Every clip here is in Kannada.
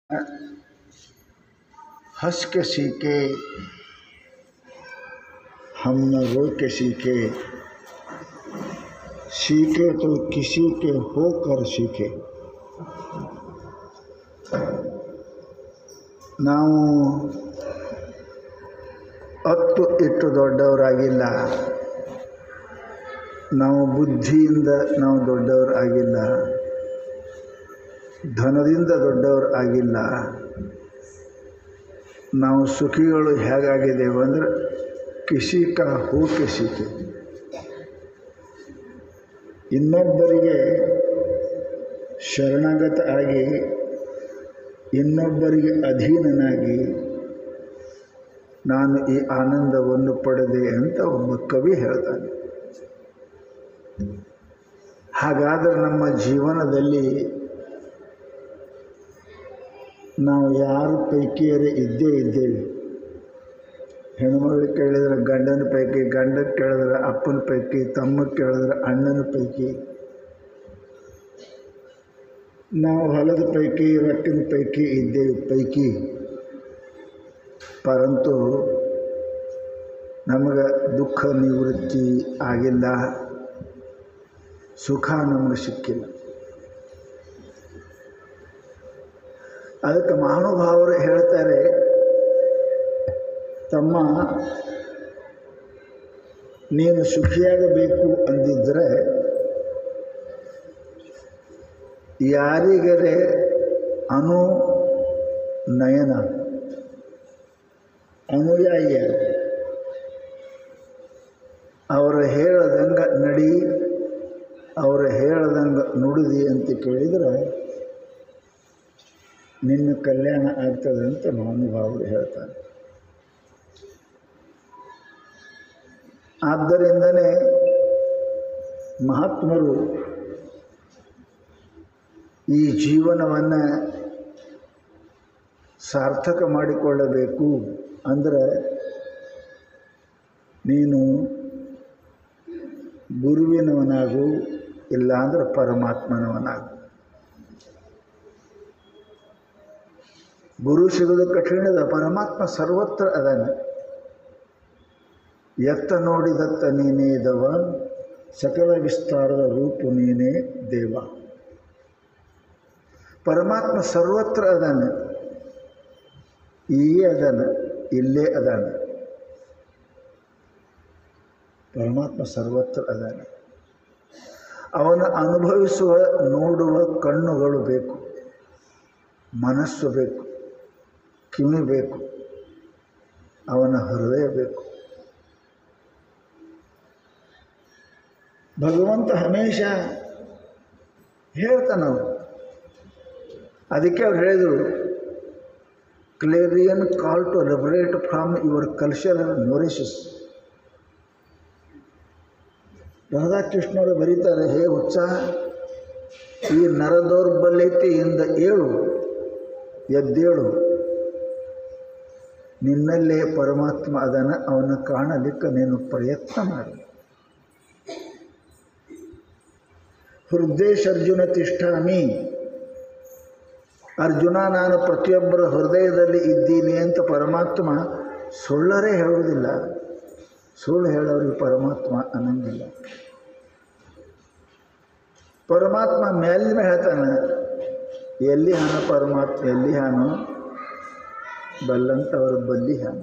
हंस के सीखे हम न रो के सीखे सीखे तो किसी के होकर सीखे ನಾವು ಹತ್ತು ಇಟ್ಟು ದೊಡ್ಡವರಾಗಿಲ್ಲ ನಾವು ಬುದ್ಧಿಯಿಂದ ನಾವು ದೊಡ್ಡವರು ಆಗಿಲ್ಲ ಧನದಿಂದ ದೊಡ್ಡವರು ಆಗಿಲ್ಲ ನಾವು ಸುಖಿಗಳು ಹೇಗಾಗಿದ್ದೇವೆ ಅಂದರೆ ಕಿಸಿ ಕಾ ಹೂ ಕಿಸಿಕೆ ಇನ್ನೊಬ್ಬರಿಗೆ ಶರಣಾಗತ ಆಗಿ ಇನ್ನೊಬ್ಬರಿಗೆ ಅಧೀನನಾಗಿ ನಾನು ಈ ಆನಂದವನ್ನು ಪಡೆದೆ ಅಂತ ಒಬ್ಬ ಕವಿ ಹೇಳ್ತಾನೆ ಹಾಗಾದರೆ ನಮ್ಮ ಜೀವನದಲ್ಲಿ ನಾವು ಯಾರ ಪೈಕಿಯರೇ ಇದ್ದೇ ಇದ್ದೇವೆ ಹೆಣ್ಮಗಳು ಕೇಳಿದ್ರೆ ಗಂಡನ ಪೈಕಿ ಗಂಡಕ್ಕೆ ಕೇಳಿದ್ರೆ ಅಪ್ಪನ ಪೈಕಿ ತಮ್ಮಗೆ ಕೇಳಿದ್ರೆ ಅಣ್ಣನ ಪೈಕಿ ನಾವು ಹೊಲದ ಪೈಕಿ ರೊಟ್ಟಿನ ಪೈಕಿ ಇದ್ದೇವೆ ಪೈಕಿ ಪರಂತು ನಮಗೆ ದುಃಖ ನಿವೃತ್ತಿ ಆಗಿಲ್ಲ ಸುಖ ನಮಗೆ ಸಿಕ್ಕಿಲ್ಲ ಅದಕ್ಕೆ ಮಹಾನುಭಾವರು ಹೇಳ್ತಾರೆ ತಮ್ಮ ನೀನು ಸುಖಿಯಾಗಬೇಕು ಅಂದಿದ್ದರೆ ಯಾರಿಗರೆ ಅನು ನಯನ ಅನುಯಾಯಿಯ ಅವರು ಹೇಳದಂಗೆ ನಡಿ ಅವರು ಹೇಳದಂಗೆ ನುಡಿದಿ ಅಂತ ಕೇಳಿದರೆ ನಿನ್ನ ಕಲ್ಯಾಣ ಆಗ್ತದೆ ಅಂತ ಮಹಾನುಭಾವರು ಹೇಳ್ತಾರೆ ಆದ್ದರಿಂದನೇ ಮಹಾತ್ಮರು ಈ ಜೀವನವನ್ನು ಸಾರ್ಥಕ ಮಾಡಿಕೊಳ್ಳಬೇಕು ಅಂದರೆ ನೀನು ಗುರುವಿನವನಾಗು ಇಲ್ಲಾಂದ್ರೆ ಪರಮಾತ್ಮನವನಾಗು ಗುರು ಸಿಗೋದು ಕಠಿಣದ ಪರಮಾತ್ಮ ಸರ್ವತ್ರ ಅದಾನೆ ಎತ್ತ ನೋಡಿದತ್ತ ನೀನೇ ದವ ಸಕಲ ವಿಸ್ತಾರದ ರೂಪು ನೀನೇ ದೇವ ಪರಮಾತ್ಮ ಸರ್ವತ್ರ ಅದಾನೆ ಇಲ್ಲೇ ಅದಾನೆ ಇಲ್ಲೇ ಅದಾನೆ ಪರಮಾತ್ಮ ಸರ್ವತ್ರ ಅದಾನೆ ಅವನ ಅನುಭವಿಸುವ ನೋಡುವ ಕಣ್ಣುಗಳು ಬೇಕು ಮನಸ್ಸು ಬೇಕು ಕಿವಿ ಬೇಕು ಅವನ ಹೃದಯ ಬೇಕು ಭಗವಂತ ಹಮೇಶ ಹೇಳ್ತಾನೆ ನಾವು ಅದಕ್ಕೆ ಅವ್ರು ಹೇಳಿದರು clarion call to liberate from your cultural nourishes ರಾಧಾಕೃಷ್ಣರು ಬರೀತಾರೆ ಹೇ ಉತ್ಸಾಹ ಈ ನರದೌರ್ಬಲ್ಯತೆಯಿಂದ ಏಳು ಎದ್ದೇಳು ನಿನ್ನಲ್ಲೇ ಪರಮಾತ್ಮ ಅದನ್ನು ಅವನ ಕಾಣಲಿಕ್ಕೆ ನೀನು ಪ್ರಯತ್ನ ಮಾಡಿ ಹೃದಯ ಅರ್ಜುನ ತಿಷ್ಠಾಮಿ ಅರ್ಜುನ ನಾನು ಪ್ರತಿಯೊಬ್ಬರ ಹೃದಯದಲ್ಲಿ ಇದ್ದೀನಿ ಅಂತ ಪರಮಾತ್ಮ ಸುಳ್ಳರೇ ಹೇಳುವುದಿಲ್ಲ ಸುಳ್ಳು ಹೇಳೋರಿಗೆ ಪರಮಾತ್ಮ ಅನ್ನಂಗಿಲ್ಲ ಪರಮಾತ್ಮ ಮೇಲಿನ ಹೇಳ್ತಾನೆ ಎಲ್ಲಿ ಹಾನ ಪರಮಾತ್ಮ ಎಲ್ಲಿ ಹಾನು ಬಲ್ಲಂತವರು ಬಲ್ಲಿ ಹಾನು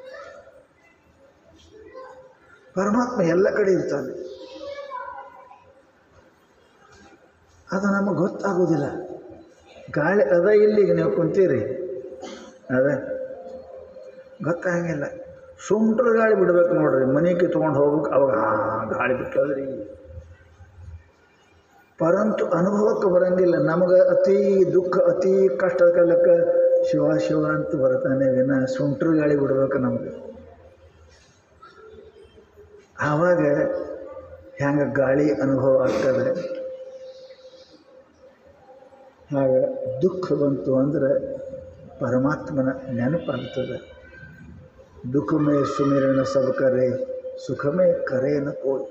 ಪರಮಾತ್ಮ ಎಲ್ಲ ಕಡೆ ಇರ್ತಾನೆ ಅದು ನಮಗೆ ಗೊತ್ತಾಗೋದಿಲ್ಲ ಗಾಳಿ ಅದ ಇಲ್ಲಿಗೆ ನೀವು ಕುಂತೀರಿ ಅದ ಗೊತ್ತಾಗಂಗಿಲ್ಲ ಸುಂಟ್ರ ಗಾಳಿ ಬಿಡ್ಬೇಕು ನೋಡ್ರಿ ಮನೆಗೆ ತೊಗೊಂಡು ಹೋಗ್ಬೇಕು ಅವಾಗ ಹಾಂ ಗಾಳಿ ಬಿಟ್ಟದ್ರಿ ಪರಂತು ಅನುಭವಕ್ಕೆ ಬರಂಗಿಲ್ಲ ನಮಗೆ ಅತಿ ದುಃಖ ಅತಿ ಕಷ್ಟದ ಕಾಲಕ್ಕೆ ಶಿವ ಶಿವ ಅಂತ ಬರ್ತಾನೆ ವಿನ ಸುಂಟ್ರ ಗಾಳಿ ಬಿಡ್ಬೇಕು ನಮಗೆ ಆವಾಗ ಹೆಂಗೆ ಗಾಳಿ ಅನುಭವ ಆಗ್ತದೆ ಹಾಗೆ ದುಃಖ ಬಂತು ಅಂದರೆ ಪರಮಾತ್ಮನ ನೆನಪಾಗ್ತದೆ ದುಃಖಮೇ ಸುಮಿರಣ ಸಬ ಕರೆ ಸುಖಮೇ ಕರೆಯನ ಕೋಳಿ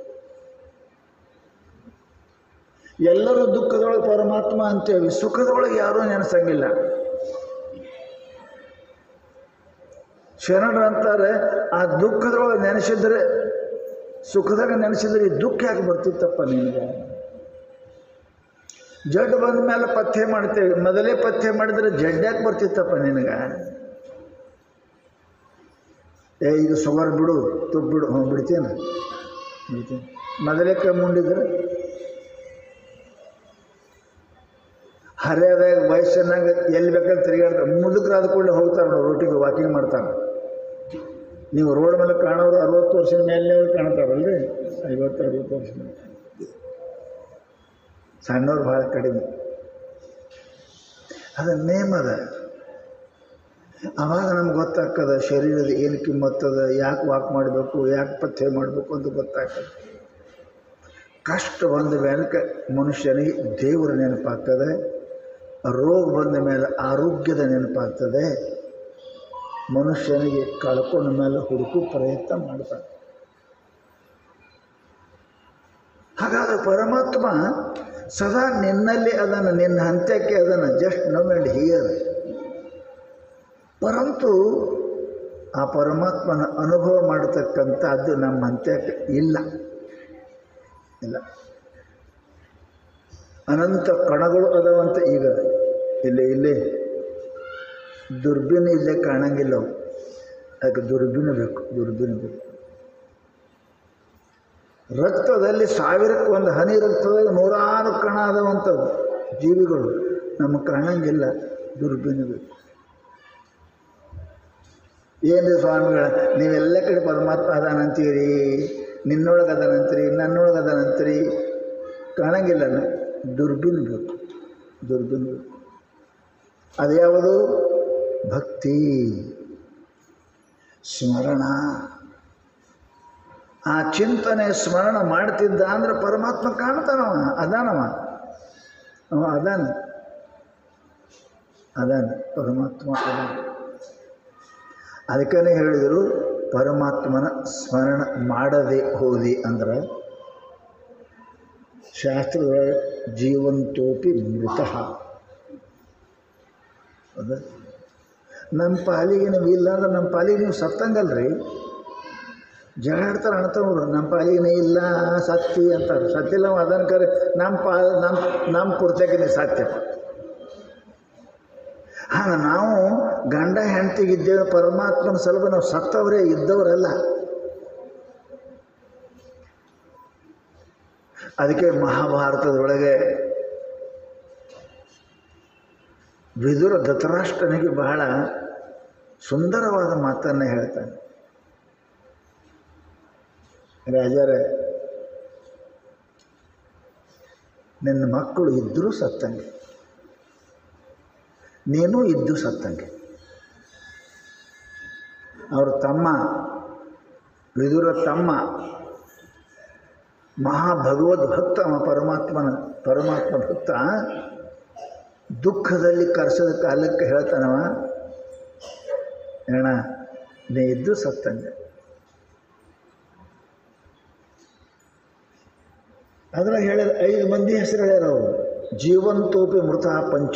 ಎಲ್ಲರೂ ದುಃಖದೊಳಗೆ ಪರಮಾತ್ಮ ಅಂತೇಳಿ ಸುಖದೊಳಗೆ ಯಾರೂ ನೆನೆಸಂಗಿಲ್ಲ ಶರಣರು ಅಂತಾರೆ ಆ ದುಃಖದೊಳಗೆ ನೆನೆಸಿದ್ರೆ ಸುಖದಾಗ ನೆನೆಸಿದ್ರೆ ಈ ದುಃಖ ಯಾಕೆ ಬರ್ತಿತ್ತಪ್ಪ ನಿನಗೆ ಜಡ್ ಬಂದ ಮೇಲೆ ಪಥ್ಯ ಮಾಡ್ತೇವೆ ಮೊದಲೇ ಪಥ್ಯ ಮಾಡಿದ್ರೆ ಜಡ್ ಯಾಕೆ ಬರ್ತಿತ್ತಪ್ಪ ನಿನಗೆ ಏ ಇದು ಸುಗರ್ ಬಿಡು ತುಪ್ಪ ಬಿಡು ಹ್ಞೂ ಬಿಡ್ತೇನೆ ಬಿಡ್ತೇನೆ ಮೊದಲೇ ಕಮ್ಮಿ ಉಂಡಿದ್ರೆ ಹರಿಯದಾಗ ವಯಸ್ಸನ್ನಾಗ ಎಲ್ಲಿ ಬೇಕಾದ್ರೆ ತಿರುಗಾಡ್ತಾರೆ ಮುದುಕರಾದ ಕೂಡಲೇ ಹೋಗ್ತಾರೆ ನಾವು ರೋಟಿಗೆ ವಾಕಿಂಗ್ ಮಾಡ್ತಾರೆ ನೀವು ರೋಡ್ ಮೇಲೆ ಕಾಣೋರು ಅರವತ್ತು ವರ್ಷದ ಮೇಲೆ ಕಾಣ್ತಾರಲ್ರಿ ಐವತ್ತು ಅರವತ್ತು ವರ್ಷ ಮೇಲೆ ಸಣ್ಣವ್ರು ಭಾಳ ಕಡಿಮೆ ಅದು ನೇಮ್ ಅದ ಆವಾಗ ನಮ್ಗೆ ಗೊತ್ತಾಗ್ತದ ಶರೀರದ ಏನು ಕಿಮ್ಮತ್ತದ ಯಾಕೆ ವಾಕ್ ಮಾಡಬೇಕು ಯಾಕೆ ಪಥ್ಯ ಮಾಡಬೇಕು ಅಂತ ಗೊತ್ತಾಗ್ತದೆ ಕಷ್ಟ ಬಂದ ಮೇಲೆ ಮನುಷ್ಯನಿಗೆ ದೇವರ ನೆನಪಾಗ್ತದೆ ರೋಗ ಬಂದ ಮೇಲೆ ಆರೋಗ್ಯದ ನೆನಪಾಗ್ತದೆ ಮನುಷ್ಯನಿಗೆ ಕಳ್ಕೊಂಡ ಮೇಲೆ ಹುಡುಕು ಪ್ರಯತ್ನ ಮಾಡ್ತಾನೆ ಹಾಗಾದ್ರೆ ಪರಮಾತ್ಮ ಸದಾ ನಿನ್ನಲ್ಲಿ ಅದನ್ನು ನಿನ್ನ ಹಂತಕ್ಕೆ ಅದನ್ನು ಜಸ್ಟ್ ನಮ್ ಆ್ಯಂಡ್ ಹಿಯರ್ ಪರಂತು ಆ ಪರಮಾತ್ಮನ ಅನುಭವ ಮಾಡತಕ್ಕಂಥದ್ದು ನಮ್ಮ ಹಂತಕ್ಕೆ ಇಲ್ಲ ಇಲ್ಲ ಅನಂತ ಕಣಗಳು ಅದಾವಂತ ಈಗ ಇಲ್ಲೇ ಇಲ್ಲೇ ದುರ್ಬಿನ್ ಇಲ್ಲೇ ಕಾಣಂಗಿಲ್ಲ ಅವು ಅದಕ್ಕೆ ದುರ್ಬಿನ ಬೇಕು ದುರ್ಬಿನ ಬೇಕು ರಕ್ತದಲ್ಲಿ ಸಾವಿರಕ್ಕೆ ಒಂದು ಹನಿ ರಕ್ತದಾಗ ನೂರಾರು ಕಣ ಅದಾವಂಥವು ಜೀವಿಗಳು ನಮಗೆ ಕಾಣಂಗಿಲ್ಲ ದುರ್ಬಿನ ಬೇಕು ಏನ್ರಿ ಸ್ವಾಮಿಗಳ ನೀವೆಲ್ಲ ಕಡೆ ಪರಮಾತ್ಮ ಅದಾನಂತೀರಿ ನಿನ್ನೊಳಗೆ ಅದಾನಂತೀರಿ ನನ್ನೊಳಗೆ ಅದಾನಂತೀರಿ ಕಾಣಂಗಿಲ್ಲಲ್ಲ ದುರ್ಬಿನ್ ಬೇಕು ದುರ್ಬಿನ್ ಬೇಕು ಅದು ಯಾವುದು ಭಕ್ತಿ ಸ್ಮರಣ ಆ ಚಿಂತನೆ ಸ್ಮರಣ ಮಾಡ್ತಿದ್ದ ಅಂದ್ರೆ ಪರಮಾತ್ಮ ಕಾಣ್ತಾನವ ಅದಾನವ ಅವ ಅದಾನ ಅದಾನ ಪರಮಾತ್ಮ ಅದಾನ ಅದಕ್ಕೇ ಹೇಳಿದರು ಪರಮಾತ್ಮನ ಸ್ಮರಣ ಮಾಡದೆ ಹೋದಿ ಅಂದ್ರೆ ಶಾಸ್ತ್ರದೊಳಗೆ ಜೀವಂತೋಪಿ ಮೃತ ಹೌದಾ ನಮ್ಮ ಪಾಲಿಗೆ ನೀವು ಇಲ್ಲ ಅಂದ್ರೆ ನಮ್ಮ ಪಾಲಿಗೆ ನೀವು ಸತ್ತಂಗಲ್ರಿ ಜಗಾಡ್ತಾರೆ ಅಣ್ತವ್ರು ನಮ್ಮ ಪಾಲಿಗೆ ನೀ ಇಲ್ಲ ಸತ್ತಿ ಅಂತಾರೆ ಸತ್ತಿಲ್ಲ ಅದನ್ನು ಕರೆ ನಮ್ಮ ಪಾ ನಮ್ಮ ನಮ್ಮ ಪೂರ್ತಕ್ಕೆ ನೀ ಸತ್ಯಪ್ಪ ಹಾಂ ನಾವು ಗಂಡ ಹೆಂಡತಿಗಿದ್ದೇವೆ ಪರಮಾತ್ಮನ ಸಲುವಾಗಿ ನಾವು ಸತ್ತವರೇ ಇದ್ದವರಲ್ಲ ಅದಕ್ಕೆ ಮಹಾಭಾರತದೊಳಗೆ ವಿದುರ ಧೃತರಾಷ್ಟ್ರನಿಗೆ ಬಹಳ ಸುಂದರವಾದ ಮಾತನ್ನು ಹೇಳ್ತಾನೆ ರಾಜರೇ ನಿನ್ನ ಮಕ್ಕಳು ಇದ್ದರೂ ಸತ್ತಂಗೆ ನೀನು ಇದ್ದು ಸತ್ತಂಗೆ ಅವ್ರ ತಮ್ಮ ವಿದುರ ತಮ್ಮ ಮಹಾಭಗವದ್ ಭಕ್ತ ಅವ ಪರಮಾತ್ಮನ ಪರಮಾತ್ಮ ಭಕ್ತ ದುಃಖದಲ್ಲಿ ಕರ್ಸದ ಕಾಲಕ್ಕೆ ಹೇಳ್ತಾನವ ಅಣ್ಣ ನೀ ಇದ್ದು ಸತ್ತಂಗೆ ಅದ್ರಾಗ ಹೇಳ್ಯಾರ ಐದು ಮಂದಿ ಹೆಸರು ಹೇಳ್ಯಾರ ಅವರು ಜೀವಂತೋಪಿ ಮೃತ ಪಂಚ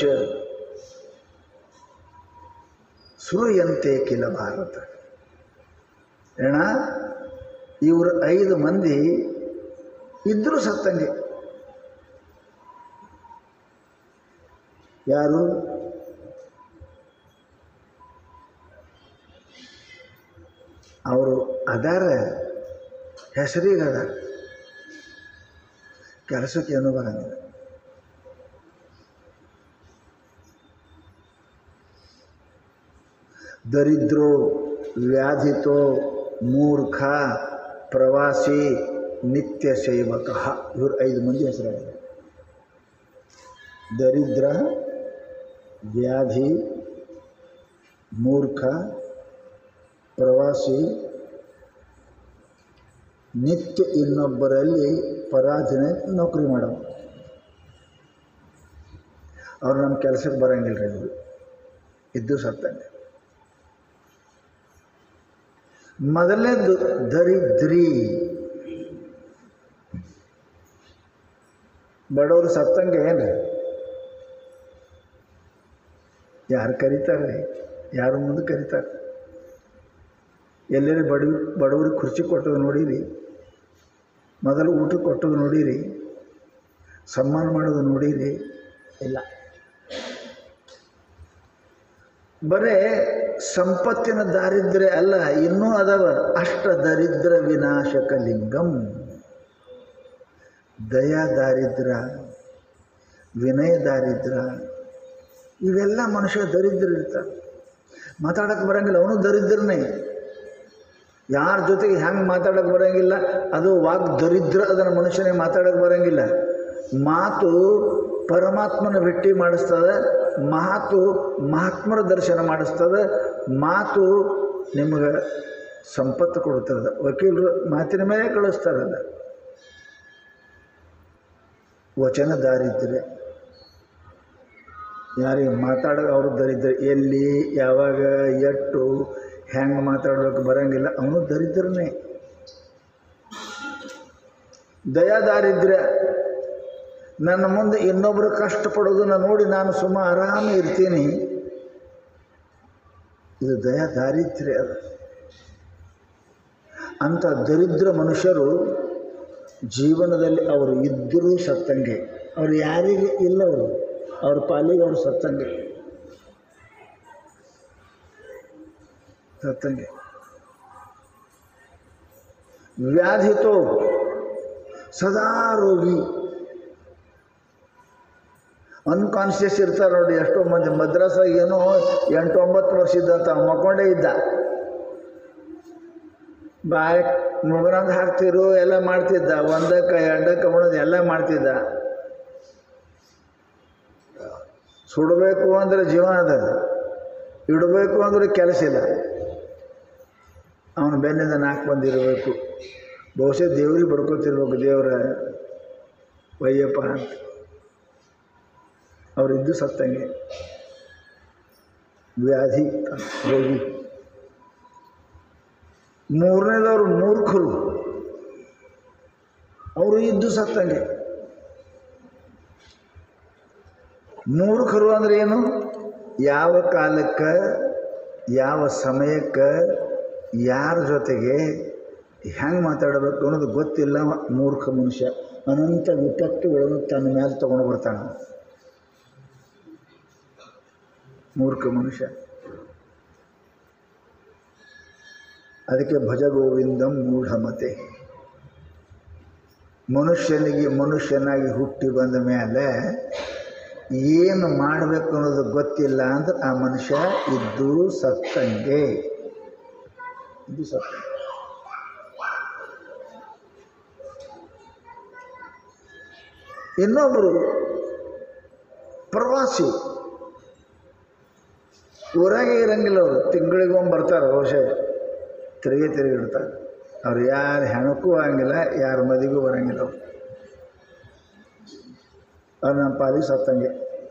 ಸುರಿಯಂತೆ ಕಿಲ ಭಾರತ ಅಣ್ಣ ಇವರು ಐದು ಮಂದಿ ಇದ್ದರೂ ಸತ್ತಂಗೆ ಯಾರು ಅವರು ಅದಾರ ಹೆಸರಿಗೆ ಅದಾರ ಕೆಲಸಕ್ಕೆ ಏನೂ ಬರಂಗಿಲ್ಲ ದರಿದ್ರೋ ವ್ಯಾಧಿತೋ ಮೂರ್ಖ ಪ್ರವಾಸಿ ನಿತ್ಯ ಸೇವಕ ಇವರು ಐದು ಮಂದಿ ಹೆಸರಾಗಿದೆ ದರಿದ್ರ ವ್ಯಾಧಿ ಮೂರ್ಖ ಪ್ರವಾಸಿ ನಿತ್ಯ ಇನ್ನೊಬ್ಬರಲ್ಲಿ ಪರಾಧೀನ ನೌಕರಿ ಮಾಡೋದು ಅವ್ರು ನಮ್ಮ ಕೆಲಸಕ್ಕೆ ಬರೋಂಗಿಲ್ಲ ರೀ ಇವರು ಇದ್ದು ಸತ್ತಂಗೆ ಮೊದಲನೇದು ದರಿದ್ರಿ ಬಡವರು ಸತ್ತಂಗೆ ಏನು ಯಾರು ಕರೀತಾರೆ ಯಾರು ಮುಂದೆ ಕರೀತಾರೆ ಎಲ್ಲೆಲ್ಲಿ ಬಡವಿ ಬಡವ್ರಿಗೆ ಕುರ್ಚಿ ಕೊಟ್ಟದು ನೋಡಿರಿ ಮೊದಲು ಊಟ ಕೊಟ್ಟದು ನೋಡಿರಿ ಸನ್ಮಾನ ಮಾಡೋದು ನೋಡಿರಿ ಇಲ್ಲ ಬರೇ ಸಂಪತ್ತಿನ ದಾರಿದ್ರ್ಯ ಅಲ್ಲ ಇನ್ನೂ ಅದಾವ ಅಷ್ಟ ದರಿದ್ರ ವಿನಾಶಕ ಲಿಂಗಂ ದಯಾ ದಾರಿದ್ರ್ಯ ವಿನಯ ದಾರಿದ್ರ್ಯ ಇವೆಲ್ಲ ಮನುಷ್ಯ ದರಿದ್ರ ಇರ್ತಾರೆ ಮಾತಾಡಕ್ಕೆ ಬರಂಗಿಲ್ಲ ಅವನು ದರಿದ್ರನೇ ಯಾರ ಜೊತೆಗೆ ಹೆಂಗೆ ಮಾತಾಡಕ್ಕೆ ಬರೋಂಗಿಲ್ಲ ಅದು ವಾಗ್ ದರಿದ್ರ ಅದನ್ನು ಮನುಷ್ಯನಿಗೆ ಮಾತಾಡಕ್ಕೆ ಬರೋಂಗಿಲ್ಲ ಮಾತು ಪರಮಾತ್ಮನ ಭೇಟಿ ಮಾಡಿಸ್ತದೆ ಮಾತು ಮಹಾತ್ಮರ ದರ್ಶನ ಮಾಡಿಸ್ತದೆ ಮಾತು ನಿಮಗೆ ಸಂಪತ್ತು ಕೊಡ್ತದೆ ವಕೀಲರು ಮಾತಿನ ಮೇಲೆ ಕಳಿಸ್ತಾರಲ್ಲ ವಚನ ದಾರಿದ್ರ್ಯ ಯಾರಿಗೆ ಮಾತಾಡೋ ಅವ್ರು ದರಿದ್ರ ಎಲ್ಲಿ ಯಾವಾಗ ಎಟ್ಟು ಹೆಂಗೆ ಮಾತಾಡೋಕೆ ಬರೋಂಗಿಲ್ಲ ಅವನು ದರಿದ್ರನೇ ದಯಾ ದಾರಿದ್ರ್ಯ ನನ್ನ ಮುಂದೆ ಇನ್ನೊಬ್ಬರು ಕಷ್ಟಪಡೋದನ್ನು ನೋಡಿ ನಾನು ಸುಮ್ಮ ಆರಾಮ ಇರ್ತೀನಿ ಇದು ದಯಾ ದಾರಿದ್ರ್ಯ ಅದು ಅಂಥ ದರಿದ್ರ ಮನುಷ್ಯರು ಜೀವನದಲ್ಲಿ ಅವರು ಇದ್ದರೂ ಸತ್ತಂಗೆ ಅವ್ರು ಯಾರಿಗೆ ಇಲ್ಲ ಅವರು ಅವ್ರ ಪಾಲಿಗೆ ಅವರು ಸತ್ತಂಗೆ ಸತ್ತಂಗೆ ವ್ಯಾಧಿತೋ ಸದಾ ರೋಗಿ ಅನ್ಕಾನ್ಷಿಯಸ್ ಇರ್ತಾರೆ ನೋಡಿ ಎಷ್ಟೋ ಮಂದಿ ಮದ್ರಾಸ ಏನೋ ಎಂಟು ಒಂಬತ್ತು ವರ್ಷ ಇದ್ದಂತ ಮಕ್ಕೊಂಡೇ ಇದ್ದ ಬಾಯ್ ಮುಗುರಂದು ಹಾಕ್ತಿರು ಎಲ್ಲ ಮಾಡ್ತಿದ್ದ ಒಂದಕ್ಕೆ ಎರಡಕ್ಕೆ ಉಣೋದು ಎಲ್ಲ ಮಾಡ್ತಿದ್ದ ಸುಡಬೇಕು ಅಂದರೆ ಜೀವನ ಅದ ಇಡಬೇಕು ಅಂದರೆ ಕೆಲಸ ಇಲ್ಲ ಅವನು ಬೆನ್ನಿಂದ ನಾಲ್ಕು ಬಂದಿರಬೇಕು ಬಹುಶಃ ದೇವ್ರಿಗೆ ಬಡ್ಕೊತಿರ್ಬೇಕು ದೇವರ ವಯ್ಯಪ್ಪ ಅಂತ ಅವರಿದ್ದು ಸತ್ತಂಗೆ ವ್ಯಾಧಿ ರೋಗಿ ಮೂರನೇದವರು ಮೂರ್ಖರು ಅವರು ಇದ್ದು ಸತ್ತಂಗೆ ಮೂರ್ಖರು ಅಂದ್ರೆ ಏನು ಯಾವ ಕಾಲಕ್ಕೆ ಯಾವ ಸಮಯಕ್ಕೆ ಯಾರ ಜೊತೆಗೆ ಹೆಂಗೆ ಮಾತಾಡಬೇಕು ಅನ್ನೋದು ಗೊತ್ತಿಲ್ಲ ಮೂರ್ಖ ಮನುಷ್ಯ ಅನಂತ ವಿಪತ್ತುಗಳನ್ನು ತನ್ನ ಮೇಲೆ ತಗೊಂಡು ಬರ್ತಾನೆ ಮೂರ್ಖ ಮನುಷ್ಯ ಅದಕ್ಕೆ ಭಜ ಗೋವಿಂದಂ ಮೂಢಮತೆ ಮನುಷ್ಯನಿಗೆ ಮನುಷ್ಯನಾಗಿ ಹುಟ್ಟಿ ಬಂದ ಮೇಲೆ ಏನು ಮಾಡಬೇಕು ಅನ್ನೋದು ಗೊತ್ತಿಲ್ಲ ಅಂದ್ರೆ ಆ ಮನುಷ್ಯ ಇದ್ದು ಸತ್ತಂಗೆ ಇದು ಸತ್ತ ಇನ್ನೊಬ್ಬರು ಪ್ರವಾಸಿ ಊರಾಗೆ ಇರಂಗಿಲ್ಲ ಅವರು ತಿಂಗಳಿಗೊಮ್ಮೆ ಬರ್ತಾರೆ ಬಹುಶಃ ತಿರುಗಿ ತಿರುಗಿಡ್ತಾರೆ ಅವ್ರು ಯಾರು ಹೆಣಕ್ಕೂ ಆಗಂಗಿಲ್ಲ ಯಾರ ಮದಿಗೂ ಬರಂಗಿಲ್ಲ ಅವ್ರು ಅವ್ರು ನಮ್ಮ ಪಾಲಿಗೆ ಸತ್ತಂಗೆ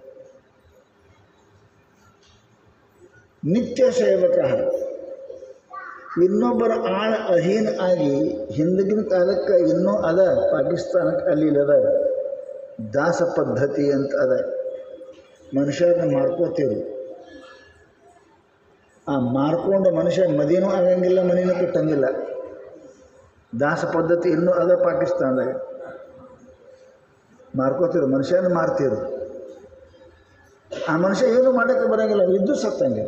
ನಿತ್ಯ ಸೇವಕ ಇನ್ನೊಬ್ಬರ ಆಳ ಅಧೀನ ಆಗಿ ಹಿಂದಿನ ಕಾಲಕ್ಕೆ ಇನ್ನೂ ಅದ ಪಾಕಿಸ್ತಾನಕ್ಕೆ ಅಲ್ಲಿ ಅದ ದಾಸ ಪದ್ಧತಿ ಅಂತ ಅದ ಮನುಷ್ಯರನ್ನ ಮಾರ್ಕೋತೀವಿ ಆ ಮಾರ್ಕೊಂಡು ಮನುಷ್ಯ ಮದಿನೂ ಆಗಂಗಿಲ್ಲ ಮನಿನೂ ಕಟ್ಟಂಗಿಲ್ಲ ದಾಸ ಪದ್ಧತಿ ಇನ್ನೂ ಅದ ಪಾಕಿಸ್ತಾನದಾಗ ಮಾರ್ಕೋತಿರು ಮನುಷ್ಯನ ಮಾರ್ತಿರು ಆ ಮನುಷ್ಯ ಏನು ಮಾಡೋಕ್ಕೆ ಬರೋಂಗಿಲ್ಲ ಇದ್ದು ಸತ್ತಂಗೆ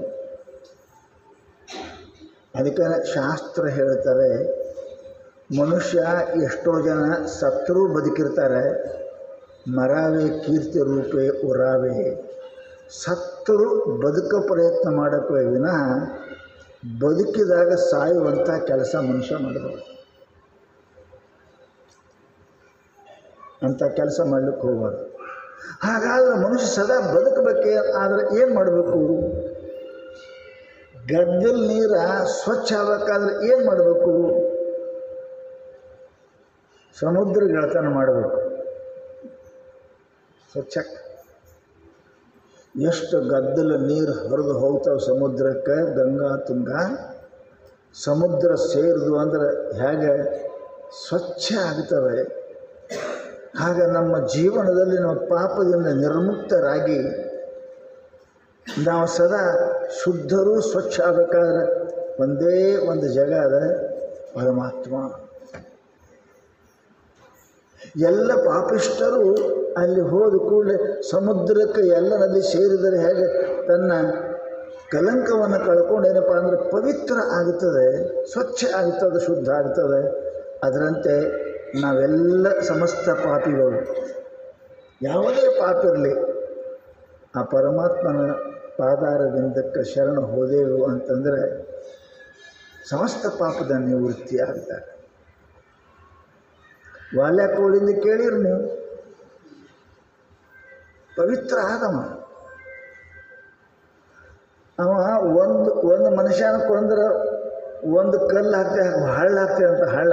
ಅದಕ್ಕೆ ಶಾಸ್ತ್ರ ಹೇಳ್ತಾರೆ ಮನುಷ್ಯ ಎಷ್ಟೋ ಜನ ಸತ್ತರೂ ಬದುಕಿರ್ತಾರೆ ಮರಾವೆ ಕೀರ್ತಿ ರೂಪೆ ಉರಾವೆ ಸತ್ತರೂ ಬದುಕೋ ಪ್ರಯತ್ನ ಮಾಡೋಕ್ಕೆ ವಿನಃ ಬದುಕಿದಾಗ ಸಾಯುವಂಥ ಕೆಲಸ ಮನುಷ್ಯ ಮಾಡಬೇಕು ಅಂಥ ಕೆಲಸ ಮಾಡಲಿಕ್ಕೆ ಹೋಗ್ಬಾರ್ದು ಹಾಗಾದ್ರೆ ಮನುಷ್ಯ ಸದಾ ಬದುಕಬೇಕೆ ಆದರೆ ಏನು ಮಾಡಬೇಕು ಗದ್ದಲ್ ನೀರ ಸ್ವಚ್ಛ ಆಗಬೇಕಾದ್ರೆ ಏನು ಮಾಡಬೇಕು ಸಮುದ್ರ ಗೆಳತನ ಮಾಡಬೇಕು ಸ್ವಚ್ಛ ಎಷ್ಟು ಗದ್ದಲ ನೀರು ಹರಿದು ಹೋಗ್ತಾವೆ ಸಮುದ್ರಕ್ಕೆ ಗಂಗಾ ತುಂಗ ಸಮುದ್ರ ಸೇರಿದು ಅಂದ್ರೆ ಹೇಗೆ ಸ್ವಚ್ಛ ಆಗ್ತವೆ ಹಾಗೆ ನಮ್ಮ ಜೀವನದಲ್ಲಿ ನಮ್ಮ ಪಾಪದಿಂದ ನಿರ್ಮುಕ್ತರಾಗಿ ನಾವು ಸದಾ ಶುದ್ಧರೂ ಸ್ವಚ್ಛ ಆಗಬೇಕಾದ್ರೆ ಒಂದೇ ಒಂದು ಜಗ ಅದ ಪರಮಾತ್ಮ ಎಲ್ಲ ಪಾಪಿಷ್ಟರು ಅಲ್ಲಿ ಹೋದ ಕೂಡಲೇ ಸಮುದ್ರಕ್ಕೆ ಎಲ್ಲ ನದಿ ಸೇರಿದರೆ ಹೇಗೆ ತನ್ನ ಕಲಂಕವನ್ನು ಕಳ್ಕೊಂಡು ಏನಪ್ಪ ಅಂದರೆ ಪವಿತ್ರ ಆಗುತ್ತದೆ ಸ್ವಚ್ಛ ಆಗುತ್ತದೆ ಶುದ್ಧ ಆಗ್ತದೆ ಅದರಂತೆ ನಾವೆಲ್ಲ ಸಮಸ್ತ ಪಾಪಿಗಳು ಯಾವುದೇ ಪಾಪ ಇರಲಿ ಆ ಪರಮಾತ್ಮನ ಪಾದಾರವಿಂದಕ್ಕೆ ಶರಣ ಹೋದೆವು ಅಂತಂದರೆ ಸಮಸ್ತ ಪಾಪದ ನಿವೃತ್ತಿ ಆಗ್ತಾರೆ ವಾಲ್ಯಾಕೋಳಿಂದ ಕೇಳಿರಿ ನೀವು ಪವಿತ್ರ ಆದವ ಅವ ಒಂದು ಒಂದು ಮನುಷ್ಯನ ಕೊಂದ್ರೆ ಒಂದು ಕಲ್ಲು ಹಾಕ್ತೆ ಹಳ್ಳ ಹಾಕ್ತೆ ಅಂತ ಹಳ್ಳ